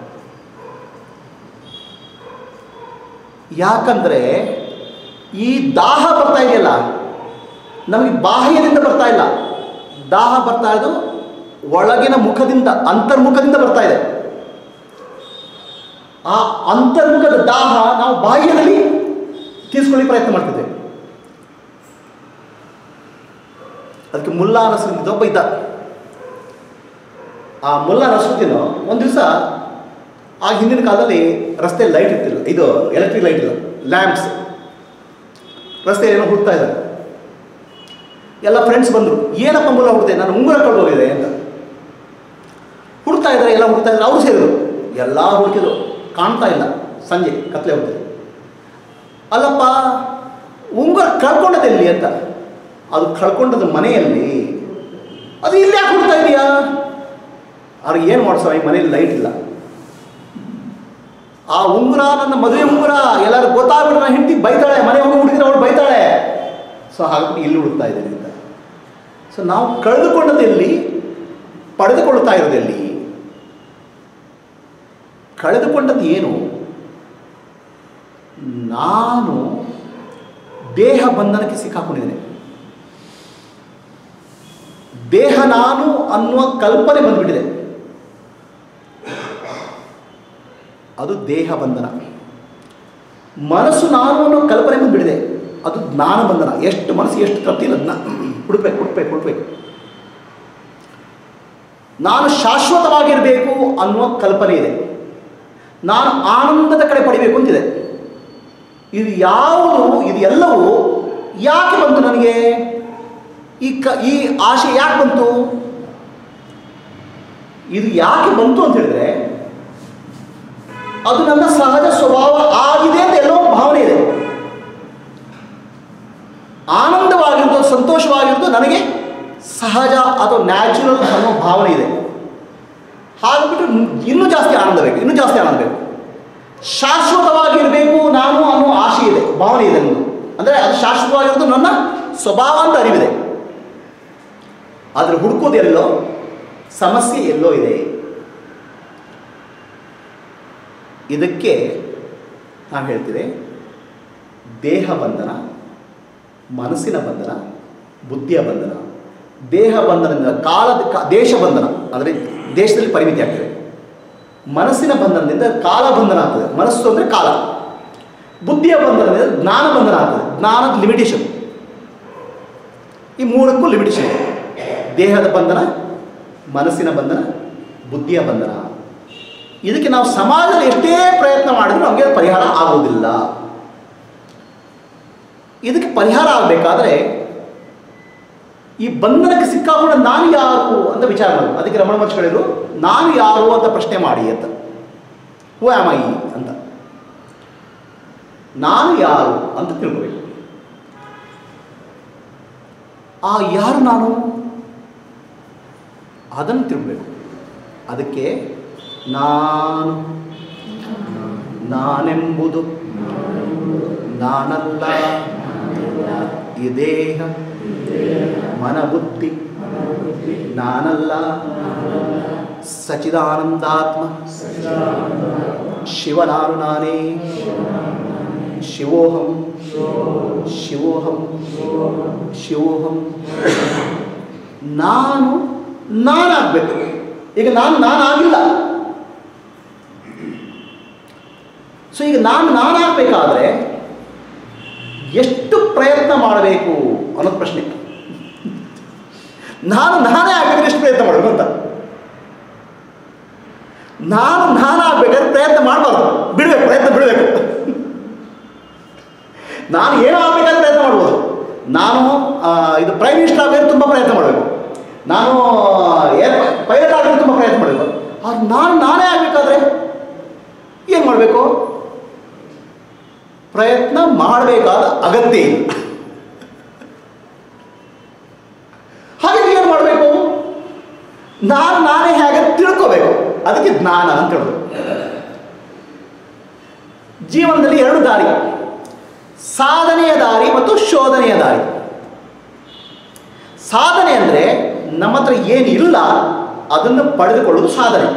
ಯಾಕಂದರೆ ಈ ದಾಹ ಬರ್ತಾ ಇದೆಯಲ್ಲ ನಮಗೆ ಬಾಹ್ಯದಿಂದ ಬರ್ತಾ ಇಲ್ಲ ದಾಹ ಬರ್ತಾ ಇರೋದು ಒಳಗಿನ ಮುಖದಿಂದ ಅಂತರ್ಮುಖದಿಂದ ಬರ್ತಾ ಇದೆ ಆ ಅಂತರ್ಮುಖದ ದಾಹ ನಾವು ಬಾಹ್ಯದಲ್ಲಿ ತೀರಿಸ್ಕೊಳ್ಳಿ ಪ್ರಯತ್ನ ಮಾಡ್ತಿದ್ದೇವೆ ಅದಕ್ಕೆ ಮುಲ್ಲಾ ನಸರುದ್ದೀನ್ ಒಬ್ಬ ಇದ್ದ ಆ ಮುಲ್ಲಾ ನಸರುದ್ದೀನ್ ಒಂದು ದಿವಸ ಆ ಹಿಂದಿನ ಕಾಲದಲ್ಲಿ ರಸ್ತೆ ಲೈಟ್ ಇರ್ತಿಲ್ಲ ಇದು ಎಲೆಕ್ಟ್ರಿಕ್ ಲೈಟ್ ಇಲ್ಲ ಲ್ಯಾಂಪ್ಸ್ ರಸ್ತೆ ಏನೋ ಹುಡ್ತಾ ಇದ್ದಾರೆ ಎಲ್ಲ ಫ್ರೆಂಡ್ಸ್ ಬಂದರು ಏನಪ್ಪ ಮುಲ್ಲ ಹುಡ್ದೆ ನಾನು ಉಂಗುರ ಕಳ್ದೋಗಿದೆ ಅಂತ ಹುಡ್ತಾ ಇದ್ದಾರೆ ಎಲ್ಲ ಹುಡ್ತಾ ಇದ್ದಾರೆ ಅವರು ಸೇರಿದ್ರು ಎಲ್ಲ ಹುಡುಕಿದ್ರು ಕಾಣ್ತಾ ಇಲ್ಲ ಸಂಜೆ ಕತ್ಲೆ ಹೋಗ್ತದೆ ಅಲ್ಲಪ್ಪ ಉಂಗುರ ಕಳ್ಕೊಂಡದೆಲ್ಲಿ ಅಂತ ಅದು ಕಳ್ಕೊಂಡದ ಮನೆಯಲ್ಲಿ ಅದು ಇಲ್ಲಿ ಯಾಕೆ ಹುಡ್ತಾ ಇದೆಯಾ ಅವ್ರಿಗೆ ಏನು ಮಾಡಿಸೋ ಈ ಮನೇಲಿ ಲೈಟ್ ಇಲ್ಲ ಆ ಉಂಗುರ ನನ್ನ ಮದುವೆ ಉಂಗುರ ಎಲ್ಲರೂ ಗೊತ್ತಾಗ್ಬಿಟ್ರೆ ನನ್ನ ಹೆಂಡತಿ ಬೈತಾಳೆ ಮನೆ ಹೋಗಿ ಹುಡುಗಿದ್ರೆ ಅವಳು ಬೈತಾಳೆ ಸೊ ಹಾಗಾಗಿ ಇಲ್ಲಿ ಹುಡುಕ್ತಾ ಇದ್ದೀನಿ ಅಂತ ಸೊ ನಾವು ಕಳೆದುಕೊಂಡದಲ್ಲಿ ಪಡೆದುಕೊಳ್ತಾ ಇರೋದಲ್ಲಿ ಕಳೆದುಕೊಂಡದ್ದು ಏನು ನಾನು ದೇಹ ಬಂಧನಕ್ಕೆ ಸಿಕ್ಕಾಕೊಂಡಿದ್ದೇನೆ ದೇಹ ನಾನು ಅನ್ನುವ ಕಲ್ಪನೆ ಬಂದ್ಬಿಟ್ಟಿದೆ ಅದು ದೇಹ ಬಂಧನ ಮನಸ್ಸು ನಾನು ಅನ್ನೋ ಕಲ್ಪನೆ ಬಂದ್ಬಿಟ್ಟಿದೆ ಅದು ಜ್ಞಾನ ಬಂಧನ ಎಷ್ಟು ಮನಸ್ಸು ಎಷ್ಟು ತೃಪ್ತಿ ಇಲ್ಲ ಜ್ಞಾ ಹುಡುಕ್ಬೇಕು ಹುಡುಕ್ಬೇಕು ಹುಡುಕ್ಬೇಕು ನಾನು ಶಾಶ್ವತವಾಗಿರಬೇಕು ಅನ್ನುವ ಕಲ್ಪನೆ ಇದೆ ನಾನು ಆನಂದದ ಕಡೆ ಪಡಿಬೇಕು ಅಂತಿದೆ ಇದು ಯಾವುದು ಇದು ಎಲ್ಲವೂ ಯಾಕೆ ಬಂತು ನನಗೆ ಈ ಕ ಈ ಆಶೆ ಯಾಕೆ ಬಂತು ಇದು ಯಾಕೆ ಬಂತು ಅಂತ ಹೇಳಿದ್ರೆ ಅದು ನನ್ನ ಸಹಜ ಸ್ವಭಾವ ಆಗಿದೆ ಅಂತ ಎಲ್ಲೋ ಒಂದು ಭಾವನೆ ಇದೆ ಆನಂದವಾಗಿರೋದು ಸಂತೋಷವಾಗಿರೋದು ನನಗೆ ಸಹಜ ಅಥವಾ ನ್ಯಾಚುರಲ್ ಅನ್ನೋ ಭಾವನೆ ಇದೆ ಹಾಗಾಗ್ಬಿಟ್ಟು ಇನ್ನೂ ಜಾಸ್ತಿ ಆನಂದ ಬೇಕು ಇನ್ನೂ ಜಾಸ್ತಿ ಆನಂದ ಬೇಕು ಶಾಶ್ವತವಾಗಿರಬೇಕು ನಾನು ಅನ್ನೋ ಆಸೆ ಇದೆ ಭಾವನೆ ಇದೆ ನನ್ನದು ಅಂದರೆ ಅದು ಶಾಶ್ವತವಾಗಿರೋದು ನನ್ನ ಸ್ವಭಾವ ಅಂತ ಅರಿವಿದೆ ಆದರೆ ಹುಡುಕೋದು ಎಲ್ಲೋ ಸಮಸ್ಯೆ ಎಲ್ಲೋ ಇದೆ ಇದಕ್ಕೆ ನಾವು ಹೇಳ್ತೀವಿ ದೇಹ ಬಂಧನ ಮನಸ್ಸಿನ ಬಂಧನ ಬುದ್ಧಿಯ ಬಂಧನ ದೇಹ ಬಂಧನದಿಂದ ಕಾಲದ ಕಾ ದೇಶ ಬಂಧನ ಅಂದರೆ ದೇಶದಲ್ಲಿ ಪರಿಮಿತಿ ಆಗ್ತದೆ ಮನಸ್ಸಿನ ಬಂಧನದಿಂದ ಕಾಲ ಬಂಧನ ಆಗ್ತದೆ ಮನಸ್ಸು ಅಂದರೆ ಕಾಲ ಬುದ್ಧಿಯ ಬಂಧನದಿಂದ ಜ್ಞಾನ ಬಂಧನ ಆಗ್ತದೆ ಜ್ಞಾನದ ಲಿಮಿಟೇಷನ್ ಈ ಮೂರಕ್ಕೂ ಲಿಮಿಟೇಷನ್ ಇದೆ ದೇಹದ ಬಂಧನ ಮನಸ್ಸಿನ ಬಂಧನ ಬುದ್ಧಿಯ ಬಂಧನ ಇದಕ್ಕೆ ನಾವು ಸಮಾಜದಲ್ಲಿ ಎಷ್ಟೇ ಪ್ರಯತ್ನ ಮಾಡಿದ್ರೂ ನಮಗೆ ಅದು ಪರಿಹಾರ ಆಗುವುದಿಲ್ಲ ಇದಕ್ಕೆ ಪರಿಹಾರ ಆಗಬೇಕಾದ್ರೆ ಈ ಬಂಧನಕ್ಕೆ ಸಿಕ್ಕಾಕೊಂಡ ನಾನು ಯಾರು ಅಂತ ವಿಚಾರ ಮಾಡಿ ಅದಕ್ಕೆ ರಮಣ ಮಹರ್ಷಿ ಹೇಳಿದ್ರು ನಾನು ಯಾರು ಅಂತ ಪ್ರಶ್ನೆ ಮಾಡಿ ಅಂತ ಹೂ ಆಮ್ ಐ ಅಂತ ನಾನು ಯಾರು ಅಂತ ತಿಳ್ಕೋಬೇಕು ಆ ಯಾರು ನಾನು ಅದನ್ನು ತಿಳ್ಬೇಕು ಅದಕ್ಕೆ ನಾನು ನಾನೆಂಬುದು ನಾನಲ್ಲ ಈ ದೇಹ ಮನಬುದ್ಧಿ ನಾನಲ್ಲ ಸಚಿದಾನಂದಾತ್ಮ ಶಿವನಾನು ನಾನೇ ಶಿವೋಹಂ ಶಿವೋಹಂ ಶಿವೋಹಂ ನಾನು ನಾನಾಗಬೇಕು ಈಗ ನಾನು ನಾನಾಗಿಲ್ಲ ಸೊ ಈಗ ನಾನು ನಾನಾಗಬೇಕಾದ್ರೆ ಎಷ್ಟು ಪ್ರಯತ್ನ ಮಾಡಬೇಕು ಅನ್ನೋದು ಪ್ರಶ್ನೆ ನಾನು ನಾನೇ ಆಗಬೇಕಾದ್ರೆ ಎಷ್ಟು ಪ್ರಯತ್ನ ಮಾಡಬೇಕು ಅಂತ ನಾನು ನಾನಾಗಬೇಕಾದ್ರೆ ಪ್ರಯತ್ನ ಮಾಡಬಾರ್ದು ಬಿಡಬೇಕು ಪ್ರಯತ್ನ ಬಿಡಬೇಕು ನಾನು ಏನೋ ಆಗಬೇಕಾದ್ರೆ ಪ್ರಯತ್ನ ಮಾಡ್ಬೋದು ನಾನು ಆ, ಇದು ಪ್ರೈಮ್ ಮಿನಿಸ್ಟರ್ ಆಗಬೇಕು ತುಂಬ ಪ್ರಯತ್ನ ಮಾಡಬೇಕು ನಾನು ಏರ್ ಪೈಲಟ್ ಆಗಬೇಕು ತುಂಬ ಪ್ರಯತ್ನ ಮಾಡಬೇಕು ಆದ್ರೆ ನಾನು ನಾನೇ ಆಗಬೇಕಾದ್ರೆ ಏನು ಮಾಡಬೇಕು ಪ್ರಯತ್ನ ಮಾಡಬೇಕಾದ ಅಗತ್ಯ ಇಲ್ಲ ಹಾಗೆ ಏನು ಮಾಡಬೇಕು ನಾನು ನಾನೇ ಹೇಗೆ ತಿಳ್ಕೋಬೇಕು ಅದಕ್ಕೆ ಜ್ಞಾನ ಅಂತ ಹೇಳೋದು ಜೀವನದಲ್ಲಿ ಎರಡು ದಾರಿ ಸಾಧನೆಯ ದಾರಿ ಮತ್ತು ಶೋಧನೆಯ ದಾರಿ ಸಾಧನೆ ಅಂದರೆ ನಮ್ಮ ಹತ್ರ ಏನಿಲ್ಲ ಅದನ್ನು ಪಡೆದುಕೊಳ್ಳೋದು ಸಾಧನೆ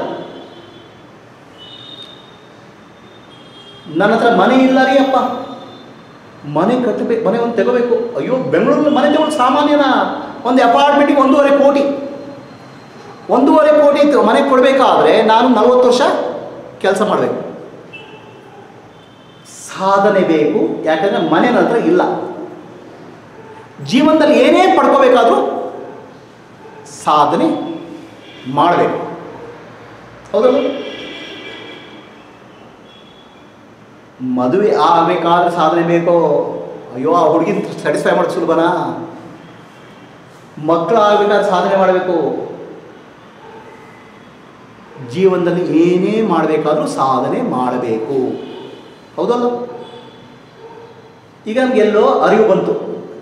ನನ್ನ ಹತ್ರ ಮನೆ ಇಲ್ಲ ರೀ ಅಪ್ಪ ಮನೆ ಕಟ್ಟಬೇಕು ಮನೆ ಒಂದು ತೆಗೋಬೇಕು ಅಯ್ಯೋ ಬೆಂಗಳೂರಲ್ಲಿ ಮನೆ ತಗೊಳ್ಳೋದು ಸಾಮಾನ್ಯನ ಒಂದು ಅಪಾರ್ಟ್ಮೆಂಟಿಗೆ ಒಂದೂವರೆ ಕೋಟಿ ಒಂದೂವರೆ ಕೋಟಿ ತ- ಮನೆ ಕೊಡಬೇಕಾದ್ರೆ ನಾನು ನಲವತ್ತು ವರ್ಷ ಕೆಲಸ ಮಾಡಬೇಕು ಸಾಧನೆ ಬೇಕು ಯಾಕಂದರೆ ಮನೆ ನನ್ನ ಹತ್ರ ಇಲ್ಲ ಜೀವನದಲ್ಲಿ ಏನೇ ಪಡ್ಕೋಬೇಕಾದ್ರೂ ಸಾಧನೆ ಮಾಡಬೇಕು ಹೌದಲ್ಲ ಮದುವೆ ಆಗಬೇಕಾದ್ರೆ ಸಾಧನೆ ಬೇಕೋ ಅಯ್ಯೋ ಆ ಹುಡುಗಿನ ಸ್ಯಾಟಿಸ್ಫೈ ಮಾಡೋದು ಸುಲಭನಾ ಮಕ್ಕಳು ಆಗಬೇಕಾದ್ರೆ ಸಾಧನೆ ಮಾಡಬೇಕು ಜೀವನದಲ್ಲಿ ಏನೇ ಮಾಡಬೇಕಾದ್ರೂ ಸಾಧನೆ ಮಾಡಬೇಕು ಹೌದಲ್ಲ ಈಗ ನಮಗೆಲ್ಲೋ ಅರಿವು ಬಂತು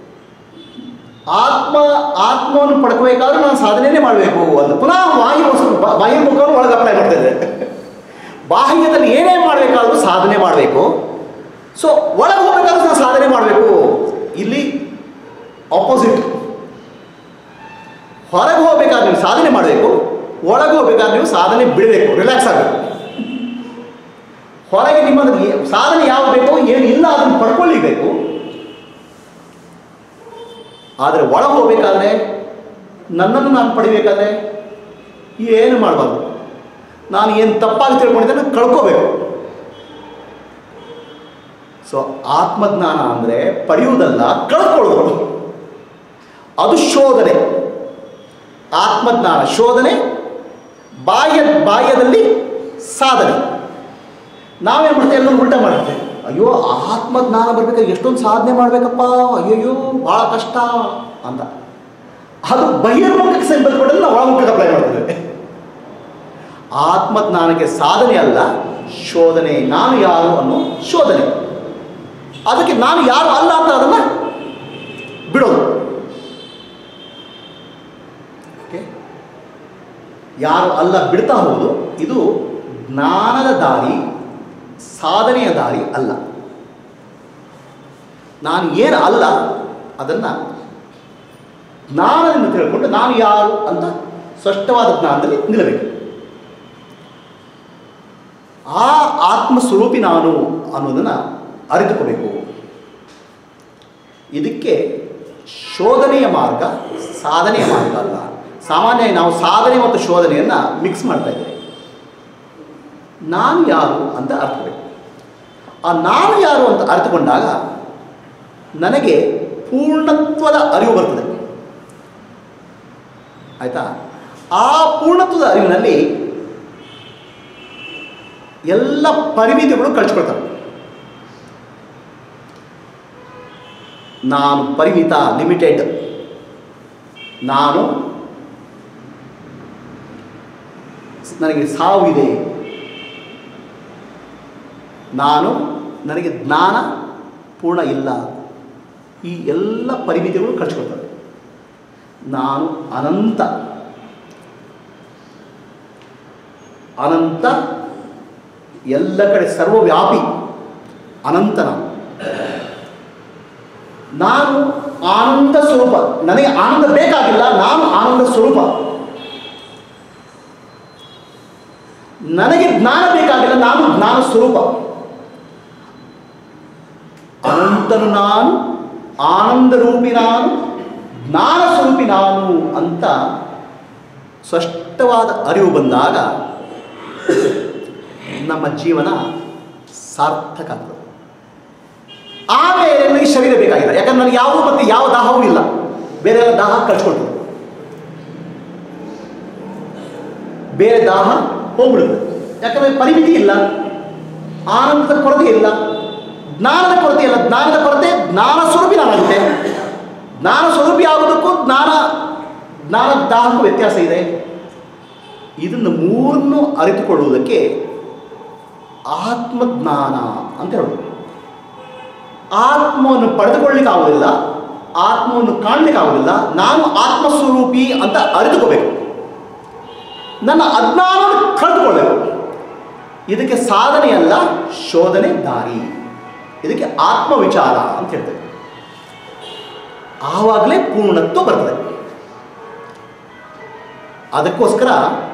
ಆತ್ಮ ಆತ್ಮವನ್ನು ಪಡ್ಕೋಬೇಕಾದ್ರೂ ನಾನು ಸಾಧನೆನೇ ಮಾಡಬೇಕು ಅಂತ ಪುನಃ ಬಾಹ್ಯ ವಸ್ತು ಬಾ- ಬಾಹ್ಯ ಮುಖವನ್ನು ಒಳಗೆ ಅಪ್ಲೈ ಮಾಡ್ತಾ ಇದ್ದಾರೆ ಬಾಹ್ಯದಲ್ಲಿ ಏನೇ ಮಾಡಬೇಕಾದ್ರೂ ಸಾಧನೆ ಮಾಡಬೇಕು ಸೊ ಒಳಗೆ ಹೋಗಬೇಕಾದ್ರೂ ನಾನು ಸಾಧನೆ ಮಾಡಬೇಕು ಇಲ್ಲಿ ಆಪೋಸಿಟ್ ಹೊರಗೆ ಹೋಗ್ಬೇಕಾದ್ರೆ ನೀವು ಸಾಧನೆ ಮಾಡಬೇಕು ಒಳಗೆ ಹೋಗ್ಬೇಕಾದ್ರೆ ನೀವು ಸಾಧನೆ ಬಿಡಬೇಕು ರಿಲ್ಯಾಕ್ಸ್ ಆಗಬೇಕು ಹೊರಗೆ ನಿಮ್ಮದು ಏ- ಸಾಧನೆ ಯಾವ ಬೇಕೋ ಏನು ಇಲ್ಲ ಅದನ್ನು ಪಡ್ಕೊಳ್ಳಿಬೇಕು ಆದರೆ ಒಳಗೆ ಹೋಗ್ಬೇಕಾದ್ರೆ ನನ್ನನ್ನು ನಾನು ಪಡಿಬೇಕಾದ್ರೆ ಏನು ಮಾಡಬಾರ್ದು ನಾನು ಏನು ತಪ್ಪಾಗಿ ತಿಳ್ಕೊಂಡಿದ್ದೆ ಕಳ್ಕೋಬೇಕು ಸೊ ಆತ್ಮಜ್ಞಾನ ಅಂದರೆ ಪಡೆಯುವುದಲ್ಲ ಕಳ್ಕೊಳ್ಳೋದು ಅದು ಶೋಧನೆ ಆತ್ಮಜ್ಞಾನ ಶೋಧನೆ ಬಾಹ್ಯ ಬಾಹ್ಯದಲ್ಲಿ ಸಾಧನೆ ನಾವೇನು ಮಾಡ್ತೇವೆ ಎಲ್ಲರೂ ಉಲ್ಟಾ ಮಾಡ್ತೇವೆ ಅಯ್ಯೋ ಆತ್ಮಜ್ಞಾನ ಬರ್ಬೇಕಾದ್ರೆ ಎಷ್ಟೊಂದು ಸಾಧನೆ ಮಾಡಬೇಕಪ್ಪ ಅಯ್ಯಯ್ಯೋ ಭಾಳ ಕಷ್ಟ ಅಂತ ಅದು ಬಹಿರ್ಮುಖಕ್ಕೆ ಸಂಬಂಧಪಟ್ಟಂತೆ ನಾವು ಒಳಮುಖಕ್ಕೆ ಅಪ್ಲೈ ಮಾಡ್ತೇವೆ ಆತ್ಮಜ್ಞಾನಕ್ಕೆ ಸಾಧನೆ ಅಲ್ಲ ಶೋಧನೆ ನಾನು ಯಾರು ಅನ್ನೋ ಶೋಧನೆ ಅದಕ್ಕೆ ನಾನು ಯಾರು ಅಲ್ಲ ಅಂತ ಅದನ್ನು ಬಿಡೋದು ಓಕೆ ಯಾರು ಅಲ್ಲ ಬಿಡ್ತಾ ಹೋಗೋದು ಇದು ಜ್ಞಾನದ ದಾರಿ ಸಾಧನೆಯ ದಾರಿ ಅಲ್ಲ ನಾನು ಏನು ಅಲ್ಲ ಅದನ್ನು ಜ್ಞಾನದಿಂದ ತಿಳ್ಕೊಂಡು ನಾನು ಯಾರು ಅಂತ ಸ್ಪಷ್ಟವಾದ ಜ್ಞಾನದಲ್ಲಿ ನಿಲ್ಲಬೇಕು ಆ ಆತ್ಮಸ್ವರೂಪಿ ನಾನು ಅನ್ನೋದನ್ನು ಅರಿತುಕೋಬೇಕು ಇದಕ್ಕೆ ಶೋಧನೆಯ ಮಾರ್ಗ ಸಾಧನೆಯ ಮಾರ್ಗ ಅಲ್ಲ ಸಾಮಾನ್ಯ ನಾವು ಸಾಧನೆ ಮತ್ತು ಶೋಧನೆಯನ್ನು ಮಿಕ್ಸ್ ಮಾಡ್ತಾ ಇದ್ದೇವೆ ನಾನು ಯಾರು ಅಂತ ಅರ್ಥಬೇಕು ಆ ನಾನು ಯಾರು ಅಂತ ಅರ್ಥಕೊಂಡಾಗ ನನಗೆ ಪೂರ್ಣತ್ವದ ಅರಿವು ಬರ್ತದೆ ಆಯಿತಾ ಆ ಪೂರ್ಣತ್ವದ ಅರಿವಿನಲ್ಲಿ ಎಲ್ಲ ಪರಿಮಿತಿಗಳು ಕಳ್ಸ್ಕೊಳ್ತವೆ ನಾನು ಪರಿಮಿತ ಲಿಮಿಟೆಡ್ ನಾನು ನನಗೆ ಸಾವಿದೆ ನಾನು ನನಗೆ ಜ್ಞಾನ ಪೂರ್ಣ ಇಲ್ಲ ಈ ಎಲ್ಲ ಪರಿಮಿತಿಗಳು ಕಳ್ಸ್ಕೊಳ್ತವೆ ನಾನು ಅನಂತ ಅನಂತ ಎಲ್ಲ ಕಡೆ ಸರ್ವವ್ಯಾಪಿ ಅನಂತ ನಾನು ನಾನು ಆನಂದ ಸ್ವರೂಪ ನನಗೆ ಆನಂದ ಬೇಕಾಗಿಲ್ಲ ನಾನು ಆನಂದ ಸ್ವರೂಪ ನನಗೆ ಜ್ಞಾನ ಬೇಕಾಗಿಲ್ಲ ನಾನು ಜ್ಞಾನ ಸ್ವರೂಪ ಅನಂತನು ನಾನು ಆನಂದ ರೂಪಿ ನಾನು ಜ್ಞಾನ ಸ್ವರೂಪಿ ನಾನು ಅಂತ ಸ್ಪಷ್ಟವಾದ ಅರಿವು ಬಂದಾಗ ನಮ್ಮ ಜೀವನ ಸಾರ್ಥಕ ಆಗ್ತದೆ ಆಮೇಲೆ ನನಗೆ ಶರೀರ ಬೇಕಾಗಿಲ್ಲ ಯಾಕಂದ್ರೆ ನನಗೆ ಯಾವ ಮತ್ತೆ ಯಾವ ದಾಹವೂ ಇಲ್ಲ ಬೇರೆ ಎಲ್ಲ ದಾಹ ಕಳ್ಸ್ಕೊಳ್ತದೆ ಬೇರೆ ದಾಹ ಹೋಗ್ಬಿಡುತ್ತೆ ಯಾಕಂದರೆ ಪರಿಮಿತಿ ಇಲ್ಲ ಆನಂದದ ಕೊರತೆ ಇಲ್ಲ ಜ್ಞಾನದ ಕೊರತೆ ಇಲ್ಲ ಜ್ಞಾನದ ಕೊರತೆ ಜ್ಞಾನ ಸ್ವರೂಪಿ ನಾನಾಗುತ್ತೆ ಜ್ಞಾನ ಸ್ವರೂಪಿ ಆಗೋದಕ್ಕೂ ಜ್ಞಾನ ಜ್ಞಾನ ದಾಹಕ್ಕೂ ವ್ಯತ್ಯಾಸ ಇದೆ ಇದನ್ನು ಮೂರನ್ನು ಅರಿತುಕೊಳ್ಳುವುದಕ್ಕೆ ಆತ್ಮಜ್ಞಾನ ಅಂತ ಹೇಳೋದು ಆತ್ಮವನ್ನು ಪಡೆದುಕೊಳ್ಳಿಕ್ಕೆ ಆಗೋದಿಲ್ಲ ಆತ್ಮವನ್ನು ಕಾಣಲಿಕ್ಕೆ ಆಗೋದಿಲ್ಲ ನಾನು ಆತ್ಮಸ್ವರೂಪಿ ಅಂತ ಅರಿತುಕೋಬೇಕು ನನ್ನ ಅಜ್ಞಾನವನ್ನು ಕಳೆದುಕೊಳ್ಳಬೇಕು ಇದಕ್ಕೆ ಸಾಧನೆಯಲ್ಲ ಶೋಧನೆ ದಾರಿ ಇದಕ್ಕೆ ಆತ್ಮವಿಚಾರ ಅಂತ ಹೇಳ್ತೇವೆ ಆವಾಗಲೇ ಪೂರ್ಣತ್ವ ಬರ್ತದೆ ಅದಕ್ಕೋಸ್ಕರ